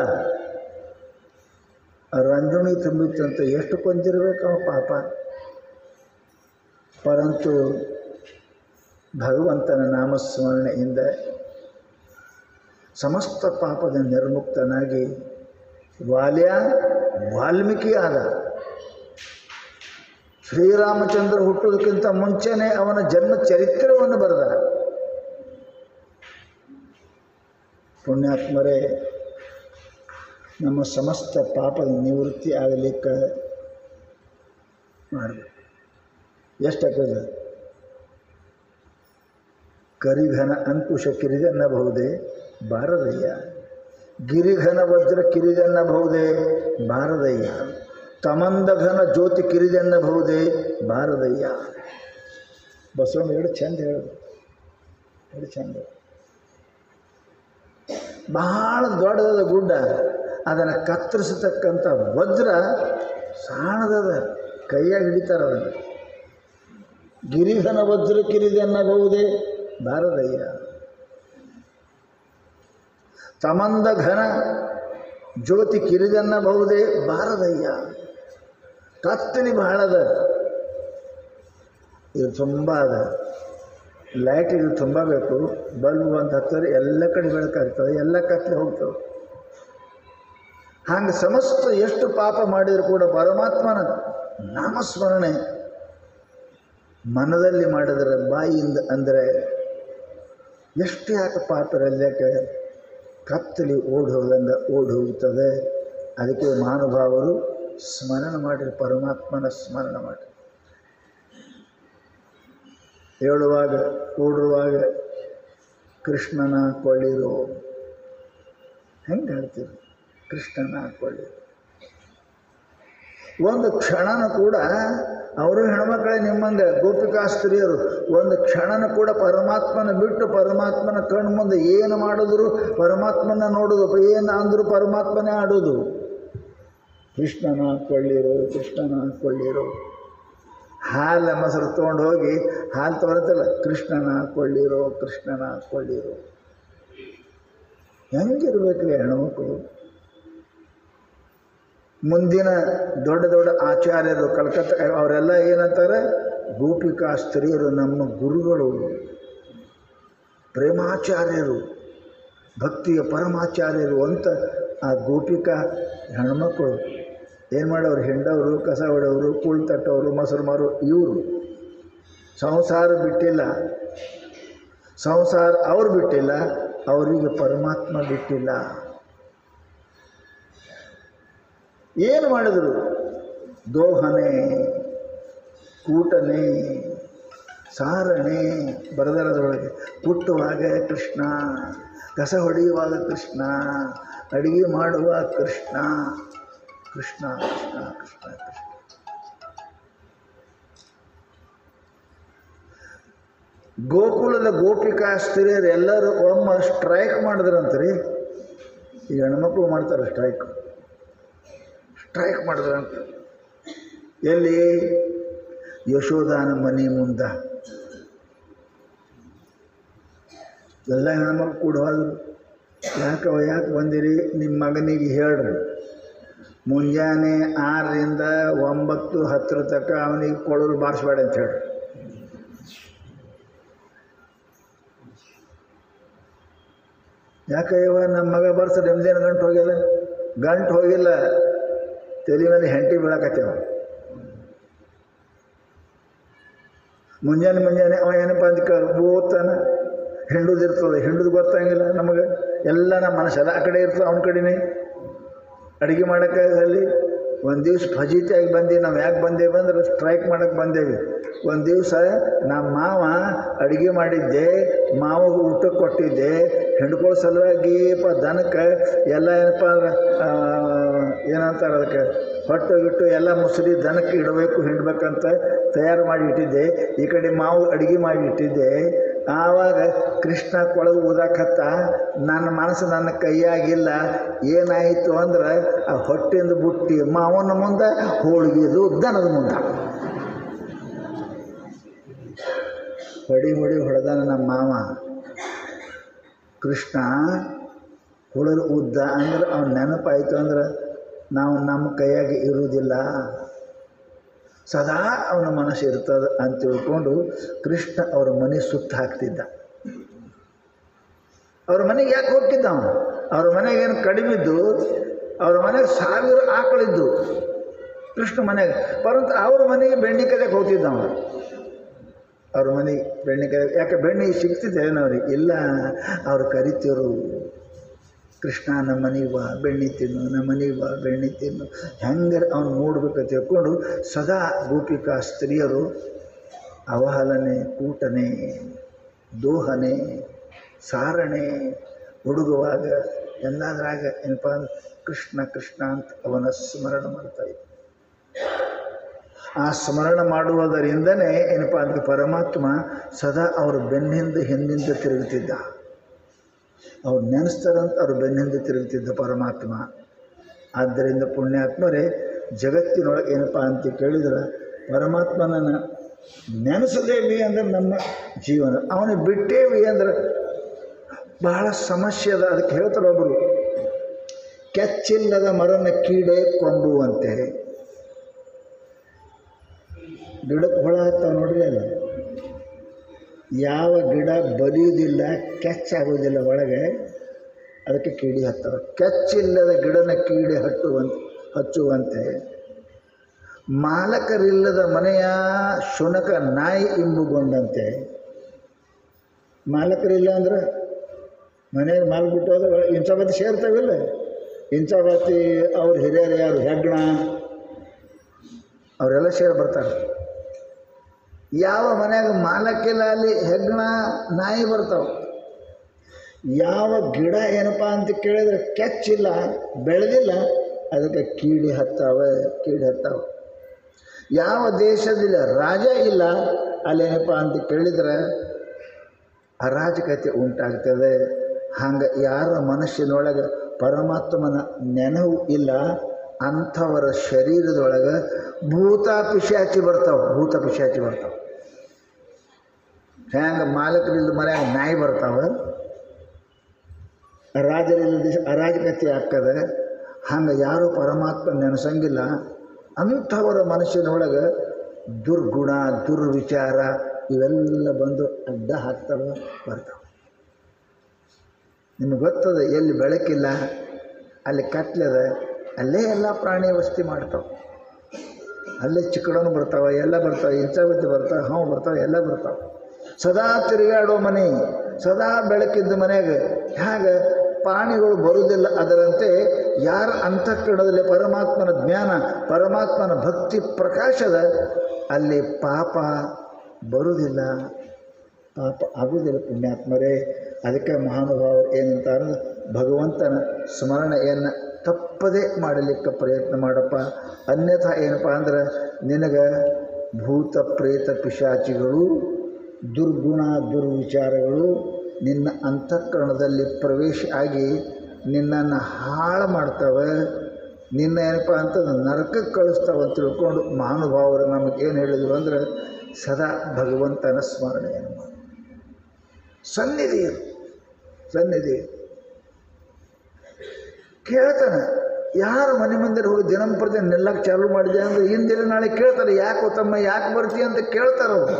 ರಂಜುಣಿ ತುಂಬಿತ್ತಂತ ಎಷ್ಟು ಕೊಂದಿರ್ಬೇಕು ಅವ ಪಾಪ ಪರಂತು ಭಗವಂತನ ನಾಮಸ್ಮರಣೆಯಿಂದ ಸಮಸ್ತ ಪಾಪದ ನಿರ್ಮುಕ್ತನಾಗಿ ವಾಲ್ಯ ವಾಲ್ಮೀಕಿ ಆದ ಶ್ರೀರಾಮಚಂದ್ರ ಹುಟ್ಟೋದಕ್ಕಿಂತ ಮುಂಚೆನೇ ಅವನ ಜನ್ಮ ಚರಿತ್ರೆಯನ್ನು ಬರೆದ ಪುಣ್ಯಾತ್ಮರೇ ನಮ್ಮ ಸಮಸ್ತ ಪಾಪದ ನಿವೃತ್ತಿ ಆಗಲಿಕ್ಕೆ ಮಾಡಬೇಕು ಎಷ್ಟಾಗ್ತದೆ ಕರಿಘನ ಅಂಕುಶ ಕಿರಿದನ್ನಬಹುದೇ ಬಾರದಯ್ಯ ಗಿರಿಘನ ವಜ್ರ ಕಿರಿದನ್ನಬಹುದೇ ಬಾರದಯ್ಯ ತಮಂದಘನ ಜ್ಯೋತಿ ಕಿರಿದನ್ನಬಹುದೇ ಬಾರದಯ್ಯ ಬಸವಣ್ಣ ಎರಡು ಚಂದ ಹೇಳೋದು ಎರಡು ಚಂದ ಬಹಳ ದೊಡ್ಡದಾದ ಗುಡ್ಡ ಅದನ್ನು ಕತ್ತರಿಸತಕ್ಕಂಥ ವಜ್ರ ಸಾಣದದ ಕೈಯಾಗಿ ಹಿಡಿತಾರ ಅದನ್ನು ಗಿರಿಘನ ವಜ್ರ ಕಿರಿದನ್ನಬಹುದೇ ಬಾರದಯ್ಯ ತಮಂದ ಘನ ಜ್ಯೋತಿ ಕಿರಿದನ್ನಬಹುದೇ ಬಾರದಯ್ಯ ಕತ್ತಲಿ ಬಹಳದ ಇದು ತುಂಬ ಅದ ಲೈಟ್ ಇದು ತುಂಬ ಬೇಕು ಬಲ್ಬ್ ಒಂದು ಹತ್ತಿರ ಎಲ್ಲ ಕಡೆ ಬೆಳಕಾಗ್ತದೆ ಎಲ್ಲ ಕತ್ತಲೆ ಹೋಗ್ತವೆ ಹಂಗೆ ಸಮಸ್ತ ಎಷ್ಟು ಪಾಪ ಮಾಡಿದರೂ ಕೂಡ ಪರಮಾತ್ಮನ ನಾಮಸ್ಮರಣೆ ಮನದಲ್ಲಿ ಮಾಡಿದರೆ ಬಾಯಿಯಿಂದ ಅಂದರೆ ಎಷ್ಟು ಯಾಕೆ ಪಾಪರಲ್ಯಕ್ಕೆ ಕತ್ತಲಿ ಓಡಿ ಹೋದಂಗೆ ಓಡಿ ಹೋಗ್ತದೆ ಅದಕ್ಕೆ ಮಹಾನುಭಾವರು ಸ್ಮರಣ ಮಾಡಿರಿ ಪರಮಾತ್ಮನ ಸ್ಮರಣ ಮಾಡಿ ಹೇಳುವಾಗ ಕೂಡುವಾಗ ಕೃಷ್ಣನ ಕೊಳ್ಳಿರೋ ಹೆಂಗೆ ಹೇಳ್ತೀರಿ ಕೃಷ್ಣನ ಕೊಳ್ಳಿರೋ ಒಂದು ಕ್ಷಣನೂ ಕೂಡ ಅವರು ಹೆಣ್ಮಕ್ಳೇ ನಿಮ್ಮಂಗೆ ಗೋಪಿಕಾಸ್ತ್ರೀಯರು ಒಂದು ಕ್ಷಣನೂ ಕೂಡ ಪರಮಾತ್ಮನ ಬಿಟ್ಟು ಪರಮಾತ್ಮನ ಕಣ್ಣು ಮುಂದೆ ಏನು ಮಾಡಿದ್ರು ಪರಮಾತ್ಮನ ನೋಡೋದು ಏನು ಅಂದರೂ ಪರಮಾತ್ಮನೇ ಆಡೋದು ಕೃಷ್ಣನ ಕೊಳ್ಳಿರೋ ಕೃಷ್ಣನ ಕೊಳ್ಳಿರೋ ಹಾಲು ಮೊಸರು ತೊಗೊಂಡು ಹೋಗಿ ಹಾಲು ತಗೊಳತ್ತಲ್ಲ ಕೃಷ್ಣನ ಕೊಳ್ಳಿರೋ ಕೃಷ್ಣನ ಕೊಳ್ಳಿರೋ ಹೆಂಗಿರ್ಬೇಕು ರೀ ಹೆಣ್ಮಕ್ಳು ಮುಂದಿನ ದೊಡ್ಡ ದೊಡ್ಡ ಆಚಾರ್ಯರು ಕಲ್ಕತ್ತಾ ಅವರೆಲ್ಲ ಏನಂತಾರೆ ಗೋಪಿಕಾ ಸ್ತ್ರೀಯರು ನಮ್ಮ ಗುರುಗಳು ಪ್ರೇಮಾಚಾರ್ಯರು ಭಕ್ತಿಯ ಪರಮಾಚಾರ್ಯರು ಅಂತ ಆ ಗೋಪಿಕಾ ಹೆಣ್ಮಕ್ಕಳು ಏನು ಮಾಡೋರು ಹೆಂಡವರು ಕಸ ಹೊಡೆಯವರು ಕೂಳ್ ತಟ್ಟವರು ಮೊಸರು ಮಾರು ಇವರು ಸಂಸಾರ ಬಿಟ್ಟಿಲ್ಲ ಸಂಸಾರ ಅವ್ರು ಬಿಟ್ಟಿಲ್ಲ ಅವರಿಗೆ ಪರಮಾತ್ಮ ಬಿಟ್ಟಿಲ್ಲ ಏನು ಮಾಡಿದರು ದೋಹನೆ ಕೂಟನೆ ಸಾರಣೆ ಬರದರದೊಳಗೆ ಕುಟ್ಟುವಾಗ ಕೃಷ್ಣ ಕಸ ಹೊಡೆಯುವಾಗ ಕೃಷ್ಣ ಅಡಿಗೆ ಮಾಡುವ ಕೃಷ್ಣ ಕೃಷ್ಣ ಕೃಷ್ಣ ಕೃಷ್ಣ ಕೃಷ್ಣ ಗೋಕುಲದ ಗೋಪಿಕಾ ಸ್ತ್ರೀಯರು ಎಲ್ಲರೂ ಒಮ್ಮ ಸ್ಟ್ರೈಕ್ ಮಾಡಿದ್ರಂತ್ರಿ ಈ ಹೆಣ್ಮಕ್ಳು ಮಾಡ್ತಾರೆ ಸ್ಟ್ರೈಕ್ ಸ್ಟ್ರೈಕ್ ಮಾಡಿದ್ರಂತ ಎಲ್ಲಿ ಯಶೋಧಾನ ಮನೆ ಮುಂದೆ ಎಲ್ಲ ಹೆಣ್ಮಕ್ಳು ಕೂಡ ಹೋದ್ರು ಯಾಕವ ಯಾಕೆ ಬಂದಿರಿ ನಿಮ್ಮ ಮಗನಿಗೆ ಹೇಳ್ರಿ ಮುಂಜಾನೆ ಆರರಿಂದ ಒಂಬತ್ತು ಹತ್ತರ ತನಕ ಅವನಿಗೆ ಕೊಳಲು ಬಾರಿಸ್ಬೇಡ ಅಂತ ಹೇಳ್ರಿ ಯಾಕೆ ಇವ ನಮ್ಮ ಮಗ ಬರ್ಸ ನಿಮ್ದೇನು ಗಂಟು ಹೋಗ್ಯದ ಗಂಟು ಹೋಗಿಲ್ಲ ತಲೆ ಮೇಲೆ ಹೆಂಟಿ ಬೀಳಕತ್ತೇವ ಮುಂಜಾನೆ ಮುಂಜಾನೆ ಅವ ಏನಪ್ಪ ಅಂತ ಕೇಳ ಬೋತಾನ ಹಿಂಡುದಿರ್ತದೆ ಹಿಂಡುದು ಗೊತ್ತಾಗಿಲ್ಲ ನಮಗೆ ಎಲ್ಲ ನಮ್ಮ ಮನಸ್ಸು ಎಲ್ಲ ಆ ಕಡೆ ಇರ್ತದೆ ಅವನ ಕಡೆನೇ ಅಡುಗೆ ಮಾಡೋಕ್ಕೆ ಅಲ್ಲಿ ಒಂದು ದಿವ್ಸ ಫಜೀತಿಯಾಗಿ ಬಂದು ನಾವು ಯಾಕೆ ಬಂದೇವೆ ಅಂದ್ರೆ ಸ್ಟ್ರೈಕ್ ಮಾಡೋಕ್ಕೆ ಬಂದೇವಿ ಒಂದು ದಿವಸ ನಮ್ಮ ಮಾವ ಅಡುಗೆ ಮಾಡಿದ್ದೆ ಮಾವಗೆ ಊಟಕ್ಕೆ ಕೊಟ್ಟಿದ್ದೆ ಹಿಂಡ್ಕೊಳ್ಳೋ ಸಲುವಾಗಿ ಪ ದನಕ್ಕೆ ಎಲ್ಲ ಏನಪ್ಪ ಅಂದ್ರೆ ಆ, ಏನಂತಾರೆ ಅದಕ್ಕೆ ಹೊಟ್ಟು ಗಿಟ್ಟು ಎಲ್ಲ ಮುಸುರಿ ದನಕ್ಕೆ ಇಡಬೇಕು ಹಿಂಡ್ಬೇಕಂತ ತಯಾರು ಮಾಡಿ ಇಟ್ಟಿದ್ದೆ ಈ ಕಡೆ ಮಾವು ಅಡುಗೆ ಮಾಡಿ ಇಟ್ಟಿದ್ದೆ ಆವಾಗ ಕೃಷ್ಣ ಕೊಳದು ಊದಾಕತ್ತ ನನ್ನ ಮನಸ್ಸು ನನ್ನ ಕೈಯಾಗಿಲ್ಲ ಏನಾಯಿತು ಅಂದ್ರೆ ಆ ಹೊಟ್ಟೆಯಿಂದ ಬುಟ್ಟಿ ಮಾವನ ಮುಂದೆ ಹೋಳಿಗೆದು ದನದ ಮುಂದೆ ಹೊಡಿ ಹೊಡಿ ಹೊಡೆದಾನ ನಮ್ಮ ಮಾವ ಕೃಷ್ಣ ಹುಳಲು ಉದ್ದ ಅಂದ್ರೆ ಅವ್ನ ನೆನಪಾಯಿತು ಅಂದ್ರೆ ನಾವು ನಮ್ಮ ಕೈಯಾಗಿ ಇರುವುದಿಲ್ಲ ಸದಾ ಅವನ ಮನಸ್ಸು ಇರ್ತದೆ ಅಂತ ತಿಳ್ಕೊಂಡು ಕೃಷ್ಣ ಅವರ ಮನೆ ಸುತ್ತ ಹಾಕ್ತಿದ್ದ ಅವ್ರ ಮನೆಗೆ ಯಾಕೆ ಹೋಗ್ತಿದ್ದ ಅವನು ಅವ್ರ ಮನೆಗೆ ಏನು ಕಡಿಮೆ ಇದ್ದು ಅವ್ರ ಮನೆಗೆ ಸಾವಿರ ಆಕಳಿದ್ದು ಕೃಷ್ಣ ಮನೆಗೆ ಪರಂತು ಅವ್ರ ಮನೆಗೆ ಬೆಣ್ಣೆ ಕದಕ್ಕೆ ಹೋಗ್ತಿದ್ದ ಅವನು ಅವ್ರ ಮನೆಗೆ ಬೆಣ್ಣೆ ಕದೆ ಯಾಕೆ ಬೆಣ್ಣೆ ಸಿಗ್ತಿದೆ ಅವ್ರಿಗೆ ಇಲ್ಲ ಅವ್ರು ಕರಿತಿರು ಕೃಷ್ಣ ನಮ್ಮ ಮನೆಗೆ ಬಾ ಬೆಣ್ಣೆ ತಿನ್ನು ನಮ್ಮ ಮನೆಗೆ ಬಾ ಬೆಣ್ಣೆ ತಿನ್ನು ಹೆಂಗೆ ಅವ್ನು ನೋಡ್ಬೇಕಂತ ತಿಳ್ಕೊಂಡು ಸದಾ ಗೋಪಿಕಾ ಸ್ತ್ರೀಯರು ಅವಹಲನೆ ಕೂಟನೆ ದೋಹನೆ ಸಾರಣೆ ಹುಡುಗುವಾಗ ಎಲ್ಲದ್ರಾಗ ಏನಪ್ಪ ಅಂದ್ರೆ ಕೃಷ್ಣ ಕೃಷ್ಣ ಅಂತ ಅವನ ಸ್ಮರಣ ಮಾಡ್ತಾ ಇದ್ದ ಆ ಸ್ಮರಣ ಮಾಡುವುದರಿಂದನೇ ಏನಪ್ಪ ಅಂದ್ರೆ ಪರಮಾತ್ಮ ಸದಾ ಅವ್ರ ಬೆನ್ನಿಂದ ಹಿಂದಿಂದ ತಿರುಗುತ್ತಿದ್ದ ಅವ್ರು ನೆನೆಸ್ತಾರಂತ ಅವ್ರ ಬೆನ್ನಿಂದ ತಿರುಗುತ್ತಿದ್ದ ಪರಮಾತ್ಮ ಆದ್ದರಿಂದ ಪುಣ್ಯಾತ್ಮರೇ ಜಗತ್ತಿನೊಳಗೆ ಏನಪ್ಪ ಅಂತ ಕೇಳಿದ್ರೆ ಪರಮಾತ್ಮನನ್ನು ನೆನೆಸದೇವಿ ಅಂದ್ರೆ ನಮ್ಮ ಜೀವನ ಅವನು ಬಿಟ್ಟೇವಿ ಅಂದ್ರೆ ಬಹಳ ಸಮಸ್ಯೆ ಅದ ಅದಕ್ಕೆ ಹೇಳ್ತಾರೆ ಒಬ್ಬರು ಕೆಚ್ಚಿಲ್ಲದ ಮರನ ಕೀಡೆ ಕೊಂಬುವಂತೆ ಗಿಡಕ್ಕೆ ಹುಳ ಹತ್ತಾವ ನೋಡ್ರಿ ಅಲ್ಲ ಯಾವ ಗಿಡ ಬಲಿಯುವುದಿಲ್ಲ ಕೆಚ್ಚಾಗೋದಿಲ್ಲ ಒಳಗೆ ಅದಕ್ಕೆ ಕೀಡಿ ಹತ್ತವ ಕೆಚ್ಚಿಲ್ಲದ ಗಿಡನ ಕೀಡೆ ಹಟ್ಟುವಂತೆ ಹಚ್ಚುವಂತೆ ಮಾಲಕರಿಲ್ಲದ ಮನೆಯ ಶುನಕ ನಾಯಿ ಇಂಬುಗೊಂಡಂತೆ ಮಾಲಕರಿಲ್ಲ ಅಂದ್ರೆ ಮನೆಗೆ ಮಾಲ್ ಬಿಟ್ಟು ಹೋದ್ರೆ ಇಂಚಾಬತ್ತಿ ಸೇರ್ತಾವಿಲ್ಲ ಇಂಚಾಬತ್ತಿ ಅವ್ರ ಹಿರಿಯರು ಯಾರು ಹೆಗ್ಣ ಅವರೆಲ್ಲ ಸೇರಿ ಬರ್ತಾರೆ ಯಾವ ಮನ್ಯಾಗ ಮಾಲಕ್ಕಿಲ್ಲ ಅಲ್ಲಿ ಹೆಗ್ಣ ನಾಯಿ ಬರ್ತಾವೆ ಯಾವ ಗಿಡ ಏನಪ್ಪ ಅಂತ ಕೇಳಿದ್ರೆ ಕೆಚ್ಚಿಲ್ಲ ಬೆಳೆದಿಲ್ಲ ಅದಕ್ಕೆ ಕೀಡಿ ಹತ್ತಾವೆ ಕೀಡಿ ಹತ್ತಾವೆ ಯಾವ ದೇಶದಲ್ಲಿ ರಾಜ ಇಲ್ಲ ಅಲ್ಲೇನಪ್ಪ ಅಂತ ಕೇಳಿದ್ರೆ ಅರಾಜಕತೆ ಉಂಟಾಗ್ತದೆ ಹಂಗೆ ಯಾರ ಮನಸ್ಸಿನೊಳಗೆ ಪರಮಾತ್ಮನ ನೆನವು ಇಲ್ಲ ಅಂಥವರ ಶರೀರದೊಳಗೆ ಭೂತ ಪಿಶಾಚಿ ಬರ್ತಾವೆ ಭೂತ ಪಿಶಾಚಿ ಬರ್ತಾವೆ ಹೆಂಗೆ ಮಾಲಕರಿಲ್ಲದ ಮನ್ಯಾಗ ನಾಯಿ ಬರ್ತಾವೆ ರಾಜರಿಲ್ಲದ ದೇಶ ಅರಾಜಕತೆ ಆಗ್ತದೆ ಹಂಗೆ ಯಾರೂ ಪರಮಾತ್ಮ ನೆನೆಸಂಗಿಲ್ಲ ಅಂಥವರ ಮನಸ್ಸಿನೊಳಗೆ ದುರ್ಗುಣ ದುರ್ವಿಚಾರ ಇವೆಲ್ಲ ಬಂದು ಅಡ್ಡ ಹಾಕ್ತವೆ ಬರ್ತಾವೆ ನಿಮಗೆ ಗೊತ್ತದ ಎಲ್ಲಿ ಬೆಳಕಿಲ್ಲ ಅಲ್ಲಿ ಕತ್ಲದ ಅಲ್ಲೇ ಎಲ್ಲ ಪ್ರಾಣಿ ವಸ್ತಿ ಮಾಡ್ತಾವೆ ಅಲ್ಲೇ ಚಿಕ್ಕಡನು ಬರ್ತಾವೆ ಎಲ್ಲ ಬರ್ತಾವೆ ಇಂಚಾವತಿ ಬರ್ತಾವೆ ಹಾವು ಬರ್ತಾವೆ ಎಲ್ಲ ಬರ್ತಾವೆ ಸದಾ ತಿರುಗಾಡೋ ಮನೆ ಸದಾ ಬೆಳಕಿದ್ದ ಮನೆಗೆ ಹೇಗೆ ಪ್ರಾಣಿಗಳು ಬರುವುದಿಲ್ಲ ಅದರಂತೆ ಯಾರ ಅಂತಃಕರಣದಲ್ಲಿ ಪರಮಾತ್ಮನ ಜ್ಞಾನ ಪರಮಾತ್ಮನ ಭಕ್ತಿ ಪ್ರಕಾಶದ ಅಲ್ಲಿ ಪಾಪ ಬರುವುದಿಲ್ಲ ಪಾಪ ಆಗುವುದಿಲ್ಲ ಪುಣ್ಯಾತ್ಮರೇ ಅದಕ್ಕೆ ಮಹಾನುಭಾವರು ಏನಂತಾರೆ ಭಗವಂತನ ಸ್ಮರಣೆಯನ್ನು ತಪ್ಪದೇ ಮಾಡಲಿಕ್ಕೆ ಪ್ರಯತ್ನ ಮಾಡಪ್ಪ ಅನ್ಯಥಾ ಏನಪ್ಪ ಅಂದ್ರೆ ನಿನಗೆ ಭೂತ ಪ್ರೇತ ಪಿಶಾಚಿಗಳು ದುರ್ಗುಣ ದುರ್ವಿಚಾರಗಳು ನಿನ್ನ ಅಂತಃಕರಣದಲ್ಲಿ ಪ್ರವೇಶ ಆಗಿ ನಿನ್ನನ್ನು ಹಾಳು ಮಾಡ್ತವೆ ನಿನ್ನ ಏನಪ್ಪ ಅಂತಂದ್ರೆ ನರಕಕ್ಕೆ ಕಳಿಸ್ತಾವೆ ಅಂತ ತಿಳ್ಕೊಂಡು ಮಹಾನುಭಾವರು ನಮಗೆ ಏನು ಹೇಳಿದ್ರು ಅಂದರೆ ಸದಾ ಭಗವಂತನ ಸ್ಮರಣೆಯನ್ನು ಮಾಡಿ ಸನ್ನಿಧಿ ಇರು. ಸನ್ನಿಧಿ ಇರು. ಕೇಳ್ತಾನೆ ಯಾರು ಮನೆ ಮಂದಿರ ಹೋಗಿ ದಿನಂಪ್ರತಿ ನಿಲ್ಲಕ್ಕೆ ಚಾಲು ಮಾಡಿದೆ ಅಂದರೆ ಹಿಂದಿನ ನಾಳೆ ಕೇಳ್ತಾರೆ ಯಾಕೆ ತಮ್ಮ ಯಾಕೆ ಬರ್ತೀಯ ಅಂತ ಕೇಳ್ತಾರೆ ಅವರು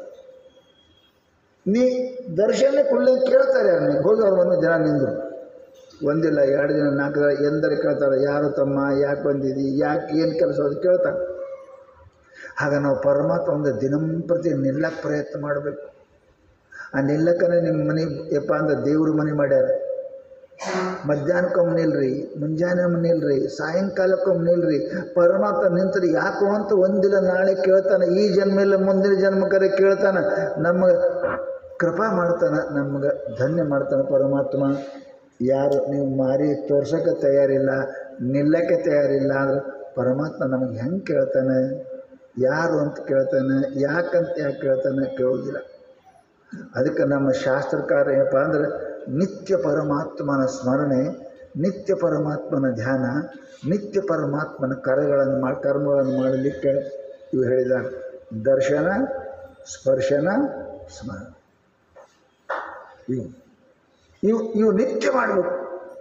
ನೀ ದರ್ಶನ ಕೊಡ್ಲಿ ಕೇಳ್ತಾರೆ ಅವ್ರನ್ನ ಹೋಗಿ ಅವ್ರ ಮನೆ ಜನ ನಿಂದರು ಒಂದಿಲ್ಲ ಎರಡು ದಿನ ನಾಲ್ಕು ದಿನ ಎಂದರೆ ಕೇಳ್ತಾರೆ ಯಾರು ತಮ್ಮ ಯಾಕೆ ಬಂದಿದ್ದಿ ಯಾಕೆ ಏನು ಕೆಲಸ ಅದು ಕೇಳ್ತಾರೆ ಆಗ ನಾವು ಪರಮಾತ್ಮ ಒಂದು ದಿನಂಪ್ರತಿ ನಿಲ್ಲಕ್ಕೆ ಪ್ರಯತ್ನ ಮಾಡಬೇಕು ಆ ನಿಲ್ಲಕ್ಕನೆ ನಿಮ್ಮ ಮನೆ ಯಪ್ಪ ಅಂದ್ರೆ ದೇವ್ರ ಮನೆ ಮಾಡ್ಯಾರ ಮಧ್ಯಾಹ್ನಕ್ಕೊಮ್ಮೆ ನಿಲ್ರಿ ಮುಂಜಾನೆ ಒಮ್ಮೆ ನಿಲ್ರಿ ಸಾಯಂಕಾಲಕ್ಕೊಮ್ಮೆ ನಿಲ್ರಿ ಪರಮಾತ್ಮ ನಿಂತ್ರಿ ಯಾಕೋ ಅಂತ ಒಂದಿಲ್ಲ ನಾಳೆ ಕೇಳ್ತಾನೆ ಈ ಜನ್ಮ ಇಲ್ಲ ಮುಂದಿನ ಜನ್ಮಕರೆ ಕೇಳ್ತಾನೆ ನಮಗೆ ಕೃಪಾ ಮಾಡ್ತಾನೆ ನಮ್ಗೆ ಧನ್ಯ ಮಾಡ್ತಾನೆ ಪರಮಾತ್ಮ ಯಾರು ನೀವು ಮಾರಿ ತೋರ್ಸೋಕ್ಕೆ ತಯಾರಿಲ್ಲ ನಿಲ್ಲಕ್ಕೆ ತಯಾರಿಲ್ಲ ಅಂದ್ರೆ ಪರಮಾತ್ಮ ನಮಗೆ ಹೆಂಗೆ ಕೇಳ್ತಾನೆ ಯಾರು ಅಂತ ಕೇಳ್ತಾನೆ ಯಾಕಂತ ಯಾಕೆ ಕೇಳ್ತಾನೆ ಕೇಳೋದಿಲ್ಲ ಅದಕ್ಕೆ ನಮ್ಮ ಶಾಸ್ತ್ರಕಾರ ಏನಪ್ಪ ಅಂದ್ರೆ ನಿತ್ಯ ಪರಮಾತ್ಮನ ಸ್ಮರಣೆ ನಿತ್ಯ ಪರಮಾತ್ಮನ ಧ್ಯಾನ ನಿತ್ಯ ಪರಮಾತ್ಮನ ಕರೆಗಳನ್ನು ಮಾ ಕರ್ಮಗಳನ್ನು ಮಾಡಲಿಕ್ಕೆ ಇವು ಹೇಳಿದ್ದಾರೆ ದರ್ಶನ ಸ್ಪರ್ಶನ ಸ್ಮರಣ ಇವು ಇವು ಇವು ನಿತ್ಯ ಮಾಡಬೇಕು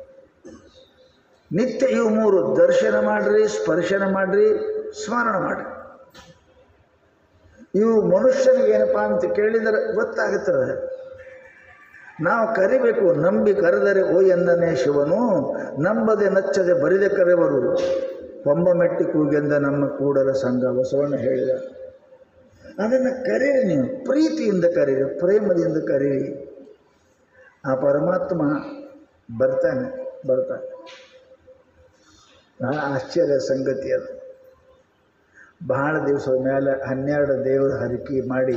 ನಿತ್ಯ ಇವು ಮೂರು ದರ್ಶನ ಮಾಡಿರಿ ಸ್ಪರ್ಶನ ಮಾಡಿರಿ ಸ್ಮರಣ ಮಾಡಿರಿ ಇವು ಮನುಷ್ಯನಿಗೆ ಏನಪ್ಪ ಅಂತ ಕೇಳಿದರೆ ಗೊತ್ತಾಗುತ್ತದೆ ನಾವು ಕರಿಬೇಕು ನಂಬಿ ಕರೆದರೆ ಓ ಎಂದನೇ ಶಿವನು ನಂಬದೆ ನಚ್ಚದೆ ಬರಿದೆ ಕರೆವರು ಕೊಂಬ ಮೆಟ್ಟಿ ಕೂಗೆಂದ ನಮ್ಮ ಕೂಡಲ ಸಂಘ ಬಸವಣ್ಣ ಹೇಳಿದ ಅದನ್ನು ಕರೀರಿ ನೀವು ಪ್ರೀತಿಯಿಂದ ಕರೀರಿ ಪ್ರೇಮದಿಂದ ಕರೀರಿ ಆ ಪರಮಾತ್ಮ ಬರ್ತಾನೆ ಬರ್ತಾನೆ ಬಹಳ ಆಶ್ಚರ್ಯ ಸಂಗತಿ ಅದು ಬಹಳ ದಿವಸದ ಮೇಲೆ ಹನ್ನೆರಡು ದೇವರ ಹರಕೆ ಮಾಡಿ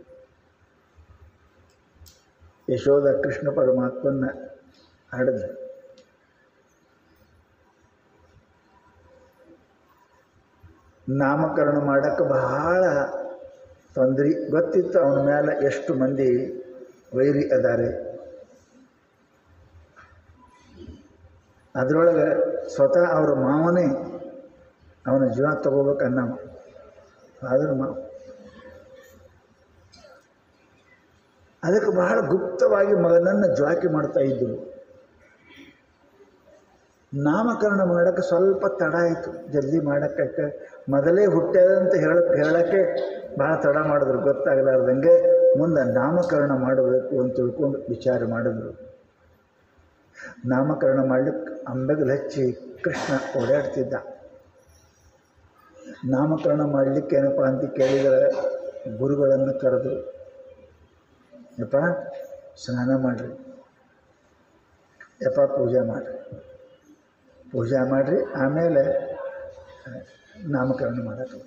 ಯಶೋಧ ಕೃಷ್ಣ ಪರಮಾತ್ಮನ ಹಡೆದ ನಾಮಕರಣ ಮಾಡೋಕ್ಕೆ ಬಹಳ ತೊಂದರೆ ಗೊತ್ತಿತ್ತು ಅವನ ಮೇಲೆ ಎಷ್ಟು ಮಂದಿ ವೈರಿ ಅದಾರೆ ಅದರೊಳಗೆ ಸ್ವತಃ ಅವ್ರ ಮಾವನೇ ಅವನ ಜೀವ ತಗೋಬೇಕನ್ನವ ಆದ್ರೆ ಮಾವ ಅದಕ್ಕೆ ಬಹಳ ಗುಪ್ತವಾಗಿ ಮಗನನ್ನು ಜ್ವಾಕಿ ಮಾಡ್ತಾ ಇದ್ದರು ನಾಮಕರಣ ಮಾಡೋಕ್ಕೆ ಸ್ವಲ್ಪ ತಡ ಆಯಿತು ಜಲ್ದಿ ಮಾಡೋಕ್ಕೆ ಮೊದಲೇ ಹುಟ್ಟ್ಯದಂತ ಹೇಳಕ್ಕೆ ಹೇಳೋಕ್ಕೆ ಭಾಳ ತಡ ಮಾಡಿದ್ರು ಗೊತ್ತಾಗಲಾರ್ದಂಗೆ ಮುಂದೆ ನಾಮಕರಣ ಮಾಡಬೇಕು ಅಂತ ತಿಳ್ಕೊಂಡು ವಿಚಾರ ಮಾಡಿದ್ರು ನಾಮಕರಣ ಮಾಡಲಿಕ್ಕೆ ಅಂಬೆಗಲು ಹಚ್ಚಿ ಕೃಷ್ಣ ಓಡಾಡ್ತಿದ್ದ ನಾಮಕರಣ ಮಾಡಲಿಕ್ಕೆ ಏನಪ್ಪ ಅಂತ ಕೇಳಿದರೆ ಗುರುಗಳನ್ನು ಕರೆದ್ರು ಯಪ್ಪ ಸ್ನಾನ ಮಾಡಿರಿ ಯಪ್ಪ ಪೂಜೆ ಮಾಡಿರಿ ಪೂಜೆ ಮಾಡಿರಿ ಆಮೇಲೆ ನಾಮಕರಣ ಮಾಡೋದು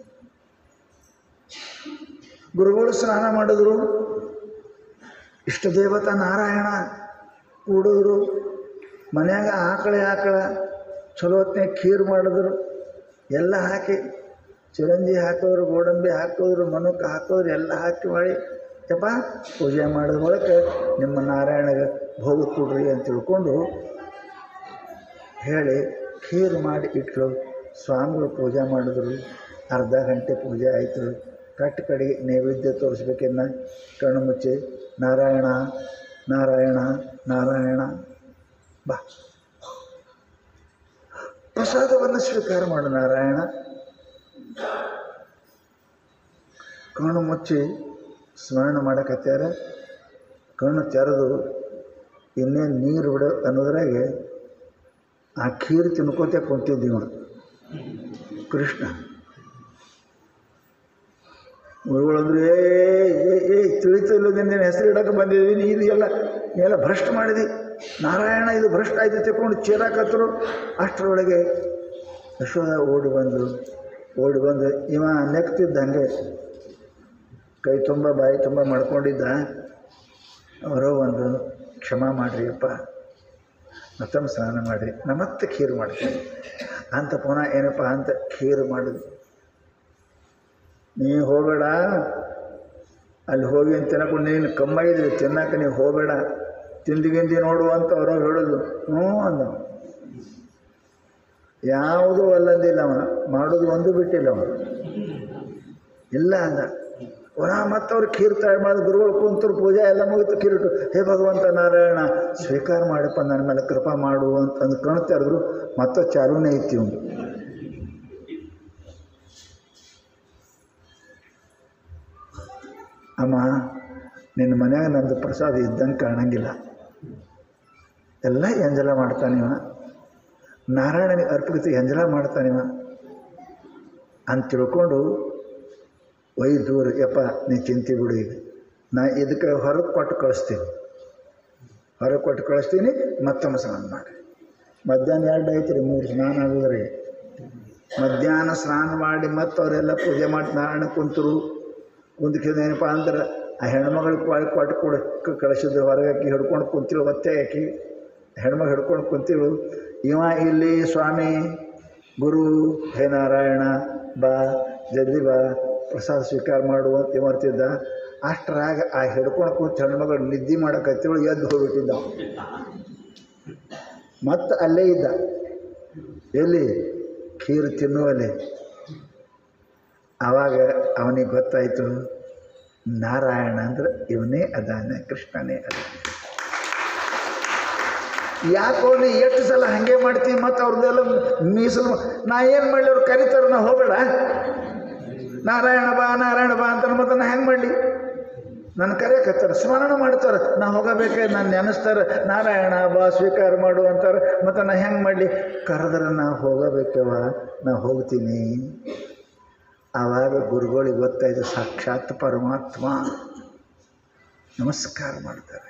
ಗುರುಗಳು ಸ್ನಾನ ಮಾಡಿದ್ರು ಇಷ್ಟ ದೇವತ ನಾರಾಯಣ ಕೂಡಿದ್ರು ಮನ್ಯಾಗ ಆಕಳೆ ಆಕಳ ಚಲೋ ಹೊತ್ನಾಗ ಖೀರ್ ಮಾಡಿದ್ರು ಎಲ್ಲ ಹಾಕಿ ಚಿರಂಜಿ ಹಾಕಿದ್ರು ಗೋಡಂಬಿ ಹಾಕಿದ್ರು ಮನುಕ್ಕೆ ಹಾಕಿದ್ರು ಎಲ್ಲ ಹಾಕಿ ಮಾಡಿ ಯಪ್ಪ ಪೂಜೆ ಮಾಡಿದ ಮೂಲಕ ನಿಮ್ಮ ನಾರಾಯಣಗೆ ಭೋಗ ಕೊಡ್ರಿ ಅಂತ ತಿಳ್ಕೊಂಡು ಹೇಳಿ ಖೀರ್ ಮಾಡಿ ಇಟ್ಟರು ಸ್ವಾಮಿಗಳು ಪೂಜೆ ಮಾಡಿದ್ರು ಅರ್ಧ ಗಂಟೆ ಪೂಜೆ ಆಯಿತು ಕಟ್ಟು ಕಡೆಗೆ ನೈವೇದ್ಯ ತೋರಿಸ್ಬೇಕಿನ್ನ ಕಣ್ಣು ಮುಚ್ಚಿ ನಾರಾಯಣ ನಾರಾಯಣ ನಾರಾಯಣ ಬಾ ಪ್ರಸಾದವನ್ನು ಸ್ವೀಕಾರ ಮಾಡು ನಾರಾಯಣ ಕಣ್ಣು ಮುಚ್ಚಿ ಸ್ಮರಣ ಮಾಡಕತ್ಯಾರ ಕಣ್ಣು ತೆರೆದು ಇನ್ನೇನು ನೀರು ಬಿಡೋ ಅನ್ನೋದ್ರಾಗೆ ಆ ಖೀರ್ ತಿನ್ಕೋತೆ ಕುಂತಿದ್ದೀವ ಕೃಷ್ಣ ಗುರುಗಳಂದ್ರೆ ಏ ಏ ಏ ತಿಳಿತು ಇಲ್ಲದಿಂದ ಹೆಸರು ಇಡಕ್ಕೆ ಬಂದಿದ್ದೀನಿ ಇದು ಎಲ್ಲ ಎಲ್ಲ ಭ್ರಷ್ಟ ಮಾಡಿದಿ ನಾರಾಯಣ ಇದು ಭ್ರಷ್ಟ ಆಯ್ತು ತಿಳ್ಕೊಂಡು ಚೀರಾಕತ್ತರು ಅಷ್ಟರೊಳಗೆ ಯಶೋಧ ಓಡಿ ಬಂದು ಓಡಿ ಬಂದು ಇವ ನೆಕ್ತಿದ್ದ ಹಂಗೆ ಕೈ ತುಂಬ ಬಾಯಿ ತುಂಬ ಮಾಡ್ಕೊಂಡಿದ್ದ ಅವರೋ ಒಂದು ಕ್ಷಮ ಮಾಡಿರಿಯಪ್ಪ ಮತ್ತೊಮ್ಮೆ ಸ್ನಾನ ಮಾಡಿರಿ ನಾ ಮತ್ತೆ ಖೀರು ಮಾಡ್ತೀನಿ ಅಂತ ಪುನಃ ಏನಪ್ಪ ಅಂತ ಖೀರು ಮಾಡಿದ್ವಿ ನೀ ಹೋಗಬೇಡ ಅಲ್ಲಿ ಹೋಗಿ ಅಂತ ತಿನ್ನಕೊಂಡು ನೀನು ಕಮ್ಮಾಗಿದ್ವಿ ತಿನ್ನಕ್ಕೆ ನೀವು ಹೋಗಬೇಡ ತಿಂದು ಗಿಂದಿ ನೋಡು ಅಂತ ಅವರು ಹೇಳೋದು ಹ್ಞೂ ಅಂದ ಯಾವುದೂ ಅಲ್ಲಂದಿಲ್ಲ ಅವನ ಮಾಡೋದು ಒಂದು ಬಿಟ್ಟಿಲ್ಲ ಅವನು ಇಲ್ಲ ಅಂದ ಪುನಃ ಮತ್ತವ್ರು ಖೀರ್ ತಯಾರು ಮಾಡಿದ ಗುರುಗಳು ಕುಂತರು ಪೂಜೆ ಎಲ್ಲ ಮುಗಿತು ಕಿರಿಟು ಹೇ ಭಗವಂತ ನಾರಾಯಣ ಸ್ವೀಕಾರ ಮಾಡಪ್ಪ ನನ್ನ ಮೇಲೆ ಕೃಪಾ ಮಾಡು ಅಂತ ಅಂದು ಕಣ್ ತೆರೆದ್ರು ಮತ್ತೆ ಚಾಲೂನೇ ಐತಿ ಇವನು ಅಮ್ಮ ನಿನ್ನ ಮನ್ಯಾಗ ನಂದು ಪ್ರಸಾದ ಇದ್ದಂಗೆ ಕಾಣಂಗಿಲ್ಲ ಎಲ್ಲ ಎಂಜಲ ಮಾಡ್ತಾನಿವ ನಾರಾಯಣನಿಗೆ ಅರ್ಪಿತ ಎಂಜಲ ಮಾಡ್ತಾನಿವ ಅಂತ ತಿಳ್ಕೊಂಡು ಒಯ್ ದೂರ ಯಪ್ಪ ನೀ ಚಿಂತೆ ಬಿಡು ಈಗ ನಾ ಇದಕ್ಕೆ ಹೊರಗೆ ಕೊಟ್ಟು ಕಳಿಸ್ತೀನಿ ಹೊರಗೆ ಕೊಟ್ಟು ಕಳಿಸ್ತೀನಿ ಮತ್ತೊಮ್ಮೆ ಸ್ನಾನ ಮಾಡಿ ಮಧ್ಯಾಹ್ನ ಎರಡು ಐತ್ರಿ ಮೂರು ಸ್ನಾನ ಆಗೋದ್ರಿ ಮಧ್ಯಾಹ್ನ ಸ್ನಾನ ಮಾಡಿ ಮತ್ತು ಅವರೆಲ್ಲ ಪೂಜೆ ಮಾಡಿ ನಾರಾಯಣ ಕುಂತರು ಕುಂತ್ಕಿದೇನಪ್ಪ ಅಂದ್ರೆ ಆ ಹೆಣ್ಮಗಳಿಗೆ ಕೊಟ್ಟು ಕೊಟ್ಟು ಕೊಡಕ್ಕೆ ಕಳಿಸಿದ್ರು ಹೊರಗೆ ಹಾಕಿ ಹಿಡ್ಕೊಂಡು ಕುಂತಿರು ಒತ್ತೆ ಹಾಕಿ ಹೆಣ್ಮಗಳು ಹಿಡ್ಕೊಂಡು ಕುಂತಿರು ಇವ ಇಲ್ಲಿ ಸ್ವಾಮಿ ಗುರು ಹೇ ನಾರಾಯಣ ಬಾ ಜಲ್ದಿ ಬಾ ಪ್ರಸಾದ ಸ್ವೀಕಾರ ಮಾಡು ಅಂತ ಇಮರ್ತಿದ್ದ ಅಷ್ಟರಾಗ ಆ ಹಿಡ್ಕೊಂಡು ಕೂತು ಹೆಣ್ಮಗಳು ನಿದ್ದೆ ಮಾಡಕತ್ತಿಗಳು ಎದ್ದು ಹೋಗ್ಬಿಟ್ಟಿದ್ದ ಮತ್ತು ಅಲ್ಲೇ ಇದ್ದ ಎಲ್ಲಿ ಖೀರು ತಿನ್ನುವಲ್ಲಿ ಆವಾಗ ಅವನಿಗೆ ಗೊತ್ತಾಯಿತು ನಾರಾಯಣ ಅಂದ್ರೆ ಇವನೇ ಅದಾನೆ ಕೃಷ್ಣನೇ ಅದಾನೆ ಯಾಕೋ ನೀ ಎಷ್ಟು ಸಲ ಹಾಗೆ ಮಾಡ್ತೀವಿ ಮತ್ತು ಅವ್ರದ್ದೆಲ್ಲ ಮೀಸಲು ನಾ ಏನು ಮಾಡಲಿ ಅವ್ರು ಕರಿತಾರೆ ನಾ ಹೋಗಬೇಡ ನಾರಾಯಣ ಬಾ ನಾರಾಯಣ ಬಾ ಅಂತ ಮತ್ತೆ ನಾ ಹೆಂಗೆ ಮಾಡಲಿ ನನ್ನ ಕರೆಯಕತ್ತಾರೆ ಸ್ಮರಣ ಮಾಡ್ತಾರೆ ನಾ ಹೋಗಬೇಕೆ ನಾನು ನೆನೆಸ್ತಾರೆ ನಾರಾಯಣ ಬಾ ಸ್ವೀಕಾರ ಮಾಡು ಅಂತಾರೆ ಮತ್ತು ನಾ ಹೆಂಗೆ ಮಾಡಲಿ ಕರೆದ್ರೆ ನಾ ಹೋಗಬೇಕವ ನಾ ಹೋಗ್ತೀನಿ ಆವಾಗ ಗುರುಗಳಿಗೆ ಗೊತ್ತಾಯಿತು ಸಾಕ್ಷಾತ್ ಪರಮಾತ್ಮ ನಮಸ್ಕಾರ ಮಾಡ್ತಾರೆ